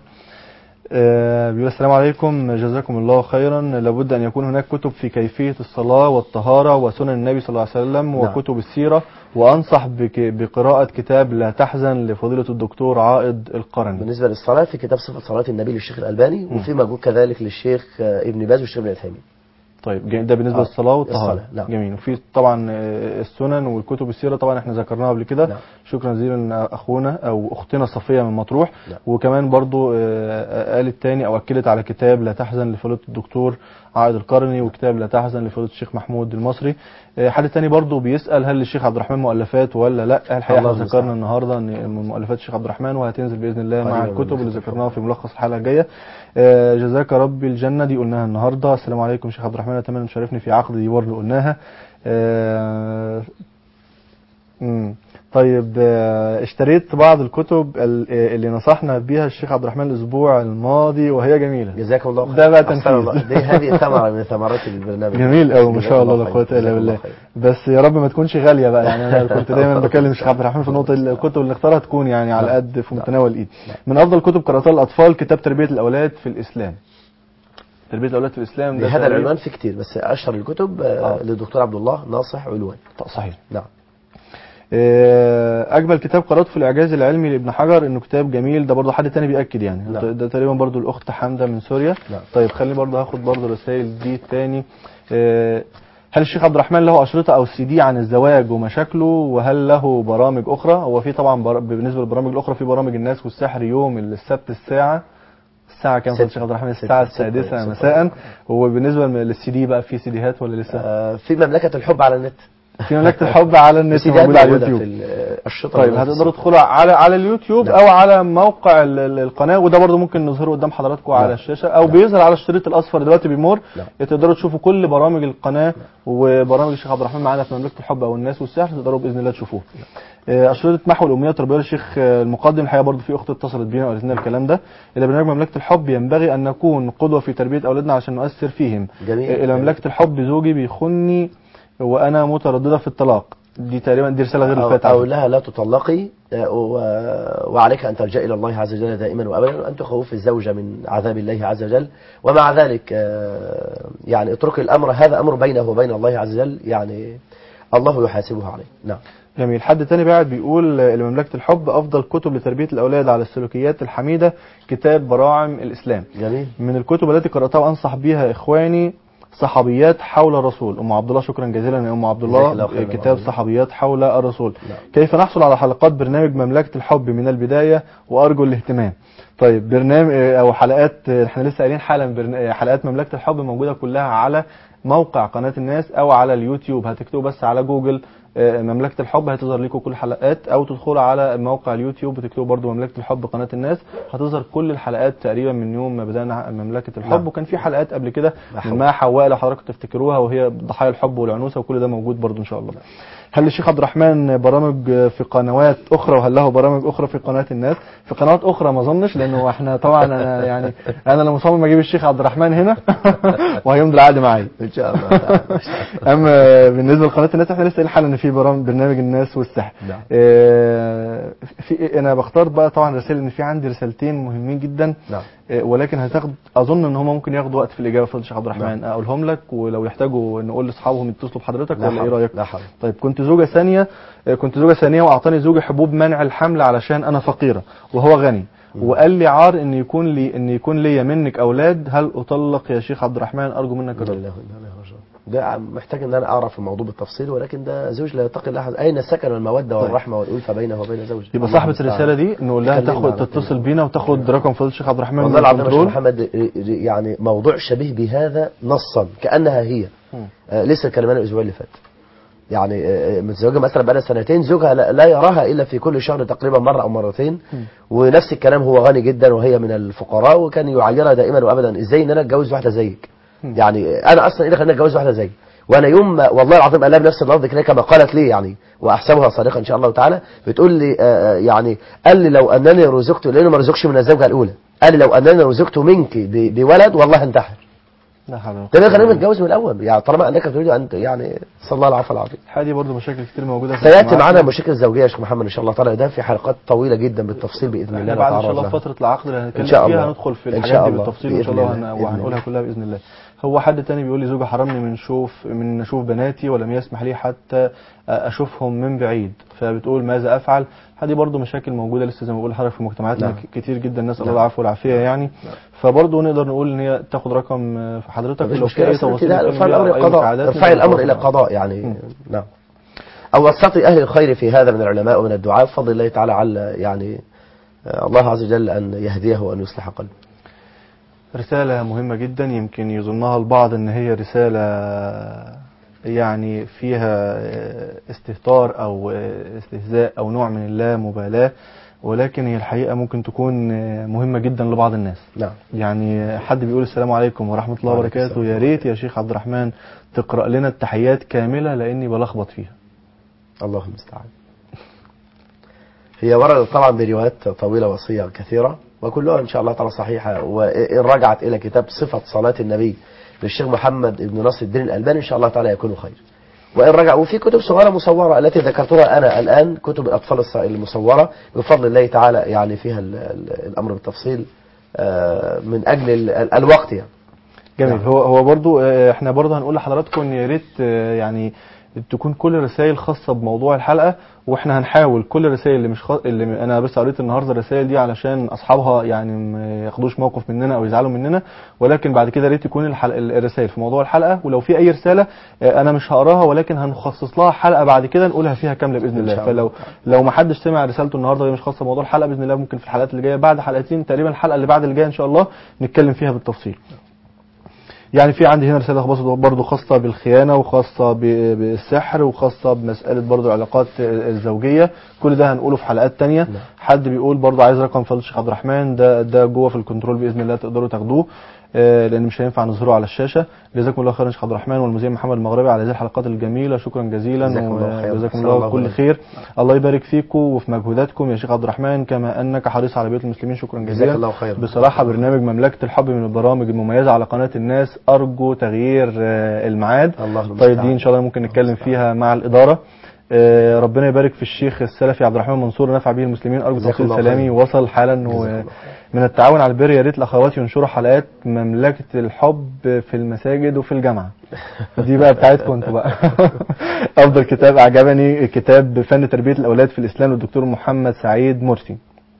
آه، بيقول السلام عليكم جزاكم الله خيرا لابد ان يكون هناك كتب في كيفيه الصلاه والطهاره وسنن النبي صلى الله عليه وسلم نعم. وكتب السيره وانصح بك بقراءه كتاب لا تحزن لفضيله الدكتور عائض القرني بالنسبه للصلاه في كتاب صفه صلاه النبي للشيخ الالباني وفي موجود كذلك للشيخ آه، ابن باز والشيخ ابن العثيمين طيب جميل. ده بالنسبه آه، للصلاه والطهاره الصلاة، نعم. جميل وفي طبعا آه، السنن والكتب السيره طبعا احنا ذكرناها قبل كده نعم. شكرا جزيلا اخونا او اختنا صفيه من مطروح نعم. وكمان برضو آه، قالت تاني او اكدت على كتاب لا تحزن لفضيله الدكتور عائد القرني وكتاب لا تحزن لفضيله الشيخ محمود المصري آه، حد تاني برضو بيسال هل للشيخ عبد الرحمن مؤلفات ولا لا الحقيقه الله احنا المستعان. ذكرنا النهارده ان من مؤلفات الشيخ عبد الرحمن وهتنزل باذن الله مع قريباً من الكتب اللي الكتب. ذكرناها في ملخص الحلقه الجايه آه، جزاك ربي الجنه دي قلناها النهارده السلام عليكم شيخ عبد الرحمن اتمنى تشرفني في عقد دي برضه قلناها آه، مم. طيب آه، اشتريت بعض الكتب ال- آه، اللي نصحنا بيها الشيخ عبد الرحمن الاسبوع الماضي وهي جميله جزاكم الله خير ده بقى أحسن تنفيذ. الله. دي هذه ثمره من ثمرات البرنامج جميل قوي ما جزاكم شاء الله الله لا قوه خير. الا جزاكم الله بالله خير. بس يا رب ما تكونش غاليه بقى يعني انا كنت دايما بكلم الشيخ عبد الرحمن في نقطه الكتب اللي نختارها تكون يعني على نعم. قد في متناول الايد من افضل كتب قراتها الاطفال كتاب تربيه الاولاد في الاسلام تربيه الاولاد في الاسلام ده بهذا تقريباً- العنوان في كتير بس اشهر الكتب آه، آه. للدكتور عبد الله ناصح علوان صحيح نعم آه، اجمل كتاب قراته في الاعجاز العلمي لابن حجر انه كتاب جميل ده برضه حد تاني بياكد يعني نعم. ده تقريبا برضه الاخت حمده من سوريا نعم. طيب خليني برضه هاخد برضه الرسائل دي تاني آه، هل الشيخ عبد الرحمن له اشرطه او سي دي عن الزواج ومشاكله وهل له برامج اخرى هو في طبعا بر... بالنسبه للبرامج الاخرى في برامج الناس والسحر يوم السبت الساعه الساعة كام ستة. الشيخ عبد الرحمن الساعة ستة. ستة. السادسة ستة. مساء وبالنسبة للسي دي بقى في سيديهات ولا لسه؟ آه، في مملكة الحب على النت في مملكة الحب على النت السيديهات موجودة على موجودة اليوتيوب في ال- الشطر طيب موجودة في هتقدروا السيديهات. تدخلوا على على اليوتيوب نعم. او على موقع ال- ال- القناه وده برضو ممكن نظهره قدام حضراتكم على نعم. الشاشه او بيظهر على الشريط الاصفر دلوقتي بيمر نعم. تقدروا تشوفوا كل برامج القناه وبرامج الشيخ عبد الرحمن معانا في مملكه الحب او الناس والسحر تقدروا باذن الله تشوفوه آه، اشرطه محو الامنيات التربويه للشيخ آه، المقدم الحقيقه برضو في اخت اتصلت بينا وقالت لنا الكلام ده الى برنامج مملكه الحب ينبغي ان نكون قدوه في تربيه اولادنا عشان نؤثر فيهم جميل. آه، الى مملكه الحب زوجي بيخني وانا متردده في الطلاق دي تقريبا دي رساله غير أو, الفاتحه أو لها لا تطلقي آه، و- وعليك أن تلجأ إلى الله عز وجل دائما وأبدا وأن تخوف الزوجة من عذاب الله عز وجل ومع ذلك آه، يعني اترك الأمر هذا أمر بينه وبين الله عز وجل يعني الله يحاسبه عليه نعم جميل حد تاني بعد بيقول آه، لمملكة الحب أفضل كتب لتربية الأولاد على السلوكيات الحميدة كتاب براعم الإسلام جميل من الكتب التي قرأتها وأنصح بها إخواني صحابيات حول الرسول أم عبد الله شكرا جزيلا يا أم عبد جزاك الله الله خيرا آه، يا كتاب أم. صحابيات حول الرسول نعم. كيف نحصل على حلقات برنامج مملكة الحب من البداية وأرجو الاهتمام طيب برنامج آه، أو حلقات آه، احنا لسه قايلين حالا برن- آه، حلقات مملكة الحب موجودة كلها على موقع قناة الناس أو على اليوتيوب هتكتبوا بس على جوجل آه، مملكة الحب هتظهر لكم كل الحلقات أو تدخلوا على موقع اليوتيوب وتكتبوا برضو مملكة الحب قناة الناس هتظهر كل الحلقات تقريبا من يوم ما بدأنا مملكة الحب نعم. وكان في حلقات قبل كده لا من حول. ما حواء لو حضراتكم تفتكروها وهي ضحايا الحب والعنوسة وكل ده موجود برضو إن شاء الله هل الشيخ عبد الرحمن برامج في قنوات اخرى وهل له برامج اخرى في قناه الناس في قنوات اخرى ما اظنش لانه احنا طبعا انا يعني انا اللي مصمم اجيب الشيخ عبد الرحمن هنا وهيمضي العقد معايا إن شاء الله تعالى. اما بالنسبه لقناه الناس احنا لسه قايلين حالا ان في برامج برنامج الناس والسحر نعم. آه، في انا بختار بقى طبعا رسائل ان في عندي رسالتين مهمين جدا نعم آه، ولكن هتاخد اظن ان هم ممكن ياخدوا وقت في الاجابه فضل الشيخ عبد الرحمن اقولهم لك ولو يحتاجوا نقول لاصحابهم يتصلوا بحضرتك لا ولا ايه حول. رايك لا حول. طيب كنت زوجة ثانية آه، كنت زوجة ثانية وأعطاني زوجي حبوب منع الحمل علشان أنا فقيرة وهو غني وقال لي عار إن يكون لي إن يكون لي منك أولاد هل أطلق يا شيخ عبد الرحمن أرجو منك إنا الرد لله وإنا إليه راجعون ده محتاج ان انا اعرف الموضوع بالتفصيل ولكن ده زوج لا يتقي الله اين السكن والموده والرحمه والالفه بينه وبين زوجه يبقى الله صاحبة المستعان. الرسالة دي نقول لها كلمنا تاخد على تتصل بينا وتاخد رقم فضيلة الشيخ عبد الرحمن والله من العظيم يا شيخ الكنترول. محمد ر- ر- يعني موضوع شبيه بهذا نصا كانها هي آه لسه كلمنا الاسبوع اللي فات يعني آه، متزوجه مثلا بقالها سنتين زوجها لا لا يراها الا في كل شهر تقريبا مره او مرتين ونفس الكلام هو غني جدا وهي من الفقراء وكان يعيرها دائما وابدا ازاي ان انا اتجوز واحده زيك يعني انا اصلا ايه اللي خلاني اتجوز واحده زيك وانا يوم ما والله العظيم قالها بنفس اللفظ كده كما قالت لي يعني واحسبها صادقه ان شاء الله تعالى بتقول لي آه، آه، يعني قال لي لو انني رزقت لانه ما رزقش من الزوجه الاولى قال لي لو انني رزقت منك ب- بولد والله انتحر لا حول ولا ده قوة خلينا إلا نتجوز من الاول يعني طالما انك تريد ان يعني صلى الله العفو العظيم بالله. هذه برضه مشاكل كتير موجودة في سياتي المجتمعات. معنا مشاكل زوجيه يا شيخ محمد ان شاء الله تعالى ده في حلقات طويله جدا بالتفصيل باذن الله احنا بعد ان شاء نتعرض الله لها. فترة العقد اللي هنتكلم إن شاء فيها الله. هندخل في إن الحاجات شاء دي الله. بالتفصيل ان شاء بإذن الله الله. وهن- بإذن وهنقولها الله. كلها باذن الله هو حد تاني بيقول لي زوجي حرمني من شوف من اشوف بناتي ولم يسمح لي حتى اشوفهم من بعيد فبتقول ماذا افعل هذه برضه مشاكل موجوده لسه زي ما بقول لحضرتك في مجتمعاتنا نعم. ك- كتير جدا نسال الله نعم. العفو والعافيه يعني فبرضه نقدر نقول ان هي تاخد رقم آه، في حضرتك مفيش ولو في مشكله اي بس أنت تفاصيل لا، نتكلم ارفع بيها الامر أو الى أي قضاء مساعدات ارفعي نقدر الامر نتواصل الى معاك. قضاء يعني نعم او وسطي اهل الخير في هذا من العلماء ومن الدعاء بفضل الله تعالى على يعني آه، الله عز وجل ان يهديه وان يصلح قلبه رسالة مهمة جدا يمكن يظنها البعض ان هي رسالة يعني فيها استهتار او استهزاء او نوع من اللامبالاة ولكن هي الحقيقة ممكن تكون مهمة جدا لبعض الناس نعم يعني حد بيقول السلام عليكم ورحمة الله وعليكم وبركاته السلام. يا ريت يا شيخ عبد الرحمن تقرأ لنا التحيات كاملة لاني بلخبط فيها الله المستعان هي وردت طبعا بروايات طويلة وصيغ كثيرة وكلها إن شاء الله تعالى صحيحة وإن رجعت إلى كتاب صفة صلاة النبي للشيخ محمد بن نصر الدين الألباني إن شاء الله تعالى يكون خير وإن رجع وفي كتب صغيرة مصورة التي ذكرتها أنا الآن كتب الأطفال الص- المصورة بفضل الله تعالى يعني فيها ال- ال- الأمر بالتفصيل آه، من أجل ال- ال- الوقت يعني جميل نعم. هو هو برضو آه، احنا برضو هنقول لحضراتكم ان يا ريت آه، يعني تكون كل الرسائل خاصة بموضوع الحلقة واحنا هنحاول كل الرسائل اللي مش خاص اللي م- انا بس قريت النهارده الرسائل دي علشان اصحابها يعني ما ياخدوش موقف مننا او يزعلوا مننا ولكن بعد كده يا ريت تكون الحلقة الرسائل في موضوع الحلقة ولو في اي رسالة آه، انا مش هقراها ولكن هنخصص لها حلقة بعد كده نقولها فيها كاملة باذن إن الله شاء الله. فلو لو ما حدش سمع رسالته النهارده وهي مش خاصة بموضوع الحلقة باذن الله ممكن في الحلقات اللي جاية بعد حلقتين تقريبا الحلقة اللي بعد اللي جاية ان شاء الله نتكلم فيها بالتفصيل يعني في عندي هنا رسالة برضه برضه خاصة بالخيانة وخاصة ب- بالسحر وخاصة بمسألة برضه العلاقات الزوجية كل ده هنقوله في حلقات تانية حد بيقول برضه عايز رقم فضل الشيخ عبد الرحمن ده ده جوه في الكنترول بإذن الله تقدروا تاخدوه آه، لان مش هينفع نظهره على الشاشه جزاكم الله خيرا شيخ عبد الرحمن والمذيع محمد المغربي على هذه الحلقات الجميله شكرا جزيلا جزاكم الله خيرا. وجزاكم أحسن الله الله كل إليك. خير الله يبارك فيكم وفي مجهوداتكم يا شيخ عبد الرحمن كما انك حريص على بيت المسلمين شكرا جزاك جزيلا الله خيرا. بصراحة برنامج مملكة الحب من البرامج المميزة على قناة الناس أرجو تغيير آه، الميعاد الله طيب المستعان. دي إن شاء الله ممكن نتكلم فيها مع الإدارة آه، ربنا يبارك في الشيخ السلفي عبد الرحمن منصور نفع به المسلمين أرجو جزاك توصيل الله سلامي خير. وصل حالا جزاك و- الله من التعاون على البر يا ريت الأخوات ينشروا حلقات مملكة الحب في المساجد وفي الجامعة دي بقى بتاعتكم انتوا بقى أفضل كتاب أعجبني كتاب فن تربية الأولاد في الإسلام للدكتور محمد سعيد مرسي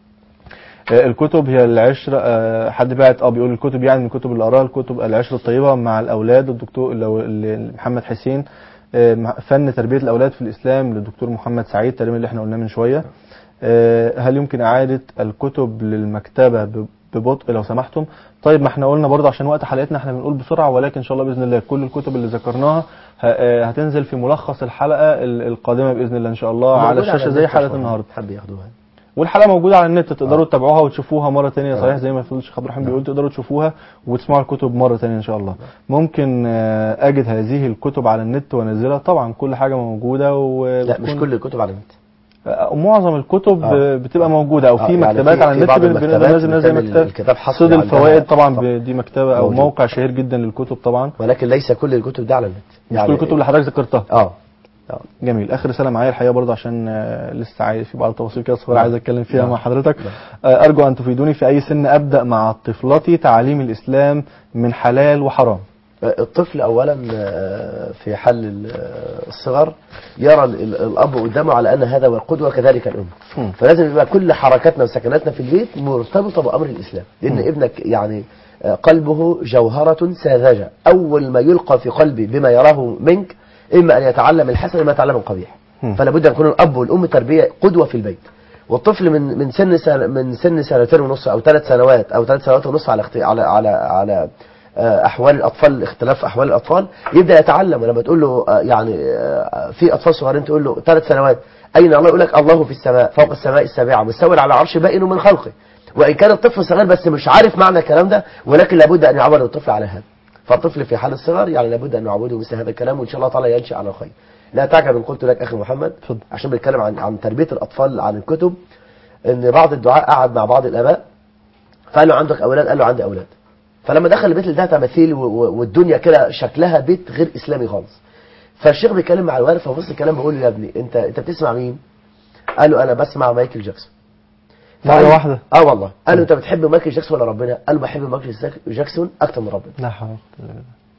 آه، الكتب هي العشرة آه، حد بعت اه بيقول الكتب يعني من الكتب اللي قراها الكتب العشرة الطيبة مع الأولاد الدكتور لو- ال- محمد حسين آه، مع- فن تربية الأولاد في الإسلام للدكتور محمد سعيد تقريبا اللي احنا قلناه من شوية آه، هل يمكن إعادة الكتب للمكتبة ب- ببطء لو سمحتم طيب ما احنا قلنا برضه عشان وقت حلقتنا احنا بنقول بسرعة ولكن ان شاء الله بإذن الله كل الكتب اللي ذكرناها ه- آه، هتنزل في ملخص الحلقة ال- القادمة بإذن الله ان شاء الله على موجودة الشاشة زي النت حلقة أصلاً. النهاردة حب ياخدوها والحلقه موجوده على النت تقدروا تتابعوها وتشوفوها مره تانية صحيح زي ما فضل الشيخ عبد الرحمن بيقول تقدروا تشوفوها وتسمعوا الكتب مره تانية ان شاء الله ممكن آه، اجد هذه الكتب على النت وانزلها طبعا كل حاجه موجوده و لا مش كل الكتب على النت آه، معظم الكتب آه. آه، بتبقى موجوده او آه، في يعني مكتبات في- على في النت بعض بن- بنقدر المكتبات ننزل زي بتعمل مكتب الكتاب حصري صيد عندها. الفوائد طبعا طبعا. ب- دي مكتبه او موجود. موقع شهير جدا للكتب طبعا ولكن ليس كل الكتب دي على النت مش كل الكتب اللي حضرتك ذكرتها اه جميل اخر رساله معايا الحقيقه برضه عشان آه، لسه عايز في بعض التفاصيل كده صغيره نعم. عايز اتكلم فيها نعم. مع حضرتك آه، ارجو ان تفيدوني في اي سن ابدا مع طفلتي تعليم الاسلام من حلال وحرام الطفل اولا آه، في حل ال- آه، الصغر يرى ال- ال- الاب قدامه على ان هذا هو القدوه كذلك الام مم. فلازم يبقى كل حركاتنا وسكناتنا في البيت مرتبطه بامر الاسلام لان مم. ابنك يعني آه، قلبه جوهرة ساذجة أول ما يلقى في قلبي بما يراه منك إما أن يتعلم الحسن إما يتعلم القبيح مم. فلا بد أن يكون الأب والأم تربية قدوة في البيت والطفل من من سن سنة من سن سنتين ونص أو ثلاث سنوات أو ثلاث سنوات ونص على اخت- على على على آه، أحوال الأطفال اختلاف أحوال الأطفال يبدأ يتعلم ولما تقول له آه، يعني آه، في أطفال صغيرين تقول له ثلاث سنوات أين الله يقول لك الله في السماء فوق السماء السابعة مستوى على عرش بائن من خلقه وإن كان الطفل صغير بس مش عارف معنى الكلام ده ولكن لابد أن يعود الطفل على هذا فالطفل في حال الصغر يعني لابد أن نعوده مثل هذا الكلام وإن شاء الله تعالى ينشأ على الخير لا تعجب إن قلت لك أخي محمد اتفضل. عشان بنتكلم عن عن تربية الأطفال عن الكتب إن بعض الدعاء قعد مع بعض الآباء فقال له عندك أولاد قال له عندي أولاد فلما دخل البيت ده تماثيل و- و- والدنيا كده شكلها بيت غير إسلامي خالص فالشيخ بيتكلم مع الوالد فبص الكلام بيقول له يا ابني أنت أنت بتسمع مين؟ قال له أنا بسمع مايكل جاكسون مرة فقال- واحدة اه والله قال له انت بتحب مايكل جاكسون ولا ربنا قال له بحب مايكل جاكسون اكتر من ربنا لا حول ولا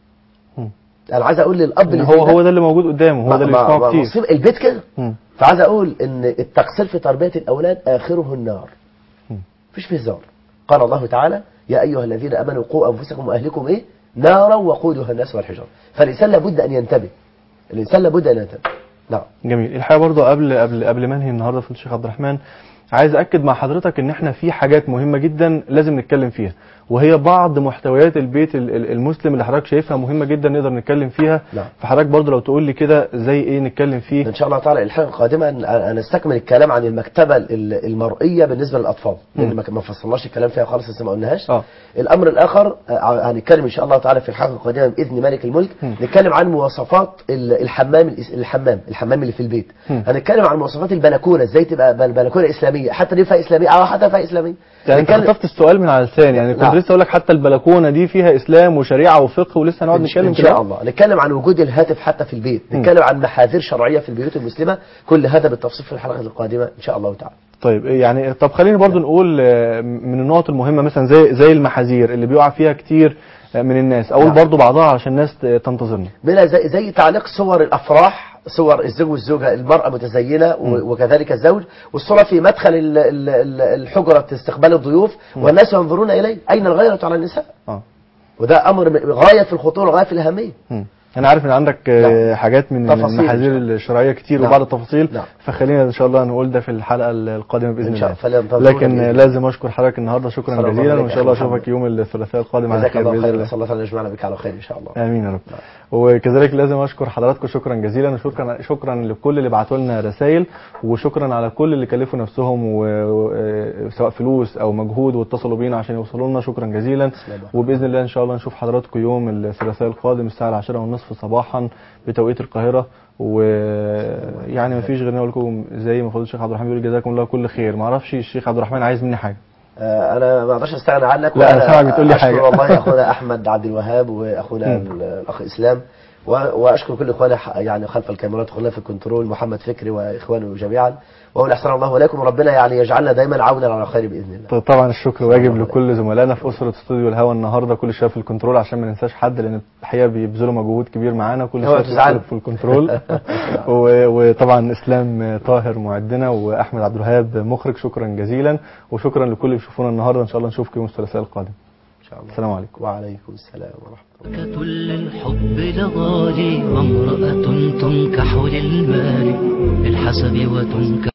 قوة. انا عايز اقول للاب اللي هو زي هو ده اللي موجود قدامه هو ده اللي بيسمعه كتير مصيب البيت كده مم. فعايز اقول ان التقصير في تربيه الاولاد اخره النار مم. مفيش فيه هزار قال الله تعالى يا ايها الذين امنوا قوا انفسكم واهلكم ايه نارا وقودها الناس والحجاره فالانسان لابد ان ينتبه الانسان لابد ان ينتبه نعم جميل الحقيقه برضو قبل قبل قبل ما انهي النهارده في الشيخ عبد الرحمن عايز اكد مع حضرتك ان احنا في حاجات مهمه جدا لازم نتكلم فيها وهي بعض محتويات البيت ال- ال- المسلم اللي حضرتك شايفها مهمه جدا نقدر نتكلم فيها نعم. فحضرتك برضو لو تقول لي كده زي ايه نتكلم فيه ان شاء الله تعالى الحلقه القادمه ن- أن نستكمل الكلام عن المكتبه ال- المرئيه بالنسبه للاطفال لان مم. ما ما فصلناش الكلام فيها خالص لسه ما قلناش اه الامر الاخر آه، هنتكلم ان شاء الله تعالى في الحلقه القادمه باذن مالك الملك مم. نتكلم عن مواصفات ال- الحمام الإس- الحمام الحمام اللي في البيت مم. هنتكلم عن مواصفات البلكونه ازاي تبقى بل- بلكونه اسلاميه حتى دي فيها اسلاميه او حتى فيها اسلاميه يعني انت نتكلم- خطفت السؤال من على لساني يعني كنت نعم. لسه اقول لك حتى البلكونه دي فيها اسلام وشريعه وفقه ولسه هنقعد إن- نتكلم ان في شاء ده. الله نتكلم عن وجود الهاتف حتى في البيت مم. نتكلم عن محاذير شرعيه في البيوت المسلمه كل هذا بالتفصيل في الحلقه القادمه ان شاء الله تعالى طيب يعني طب خلينا برضو نقول آه، من النقط المهمة مثلا زي زي المحاذير اللي بيقع فيها كتير آه، من الناس اقول نعم. برضو بعضها عشان الناس ت- تنتظرنا منها زي, زي تعليق صور الافراح صور الزوج والزوجه المراه متزينه و- مم. وكذلك الزوج والصوره في مدخل ال- ال- ال- الحجره استقبال الضيوف والناس ينظرون اليه اين الغيره على النساء اه وده امر م- غايه في الخطوره غايه في الاهميه مم. انا عارف ان عندك آه، حاجات من تفاصيل المحاذير إن شاء الشرعيه كتير نعم. وبعض التفاصيل نعم. فخلينا ان شاء الله نقول ده في الحلقه القادمه باذن إن شاء الله الله. فلينتظرونا لكن بإذن آه، الله. لازم اشكر حضرتك النهارده شكرا صلى الله جزيلا عليك وان يا شاء الله أخي محمد. اشوفك يوم الثلاثاء القادم على جزاك خير الله باذن خير الله نسال الله تعالى ان يجمعنا بك على خير ان شاء الله امين يا رب وكذلك لازم اشكر حضراتكم شكرا جزيلا وشكرا شكرا لكل اللي بعتوا لنا رسائل وشكرا على كل اللي كلفوا نفسهم و... و- سواء فلوس او مجهود واتصلوا بينا عشان يوصلوا لنا شكرا جزيلا الله. وباذن الله ان شاء الله نشوف حضراتكم يوم الثلاثاء القادم الساعه العاشرة والنصف صباحا بتوقيت القاهره ويعني ما فيش غير إن اقول لكم زي ما فضل الشيخ عبد الرحمن بيقول جزاكم الله كل خير ما اعرفش الشيخ عبد الرحمن عايز مني حاجه آه، انا ما اقدرش استغنى عنك لا، أنا وأنا سامعك بتقول لي أشكر حاجة. والله اخونا احمد عبد الوهاب واخونا مم. الاخ اسلام و- واشكر كل اخواني ح- يعني خلف الكاميرات اخواننا في الكنترول محمد فكري واخوانه جميعا واقول احسن الله اليكم وربنا يعني يجعلنا دايما عونا على خير باذن الله ط- طبعا الشكر واجب لكل زملائنا في اسره استوديو الهوا النهارده كل شباب في الكنترول عشان ما ننساش حد لان الحقيقه بيبذلوا مجهود كبير معانا كل اوعى شباب في تزعلوا. الكنترول- في الكنترول و- وطبعا اسلام طاهر معدنا واحمد عبد الوهاب مخرج شكرا جزيلا وشكرا لكل اللي بيشوفونا النهارده ان شاء الله نشوفكم يوم الثلاثاء القادم ان شاء الله السلام عليكم وعليكم السلام ورحمه الله بركة للحب لغالي وامرأة تنكح للمال للحسب وتنكح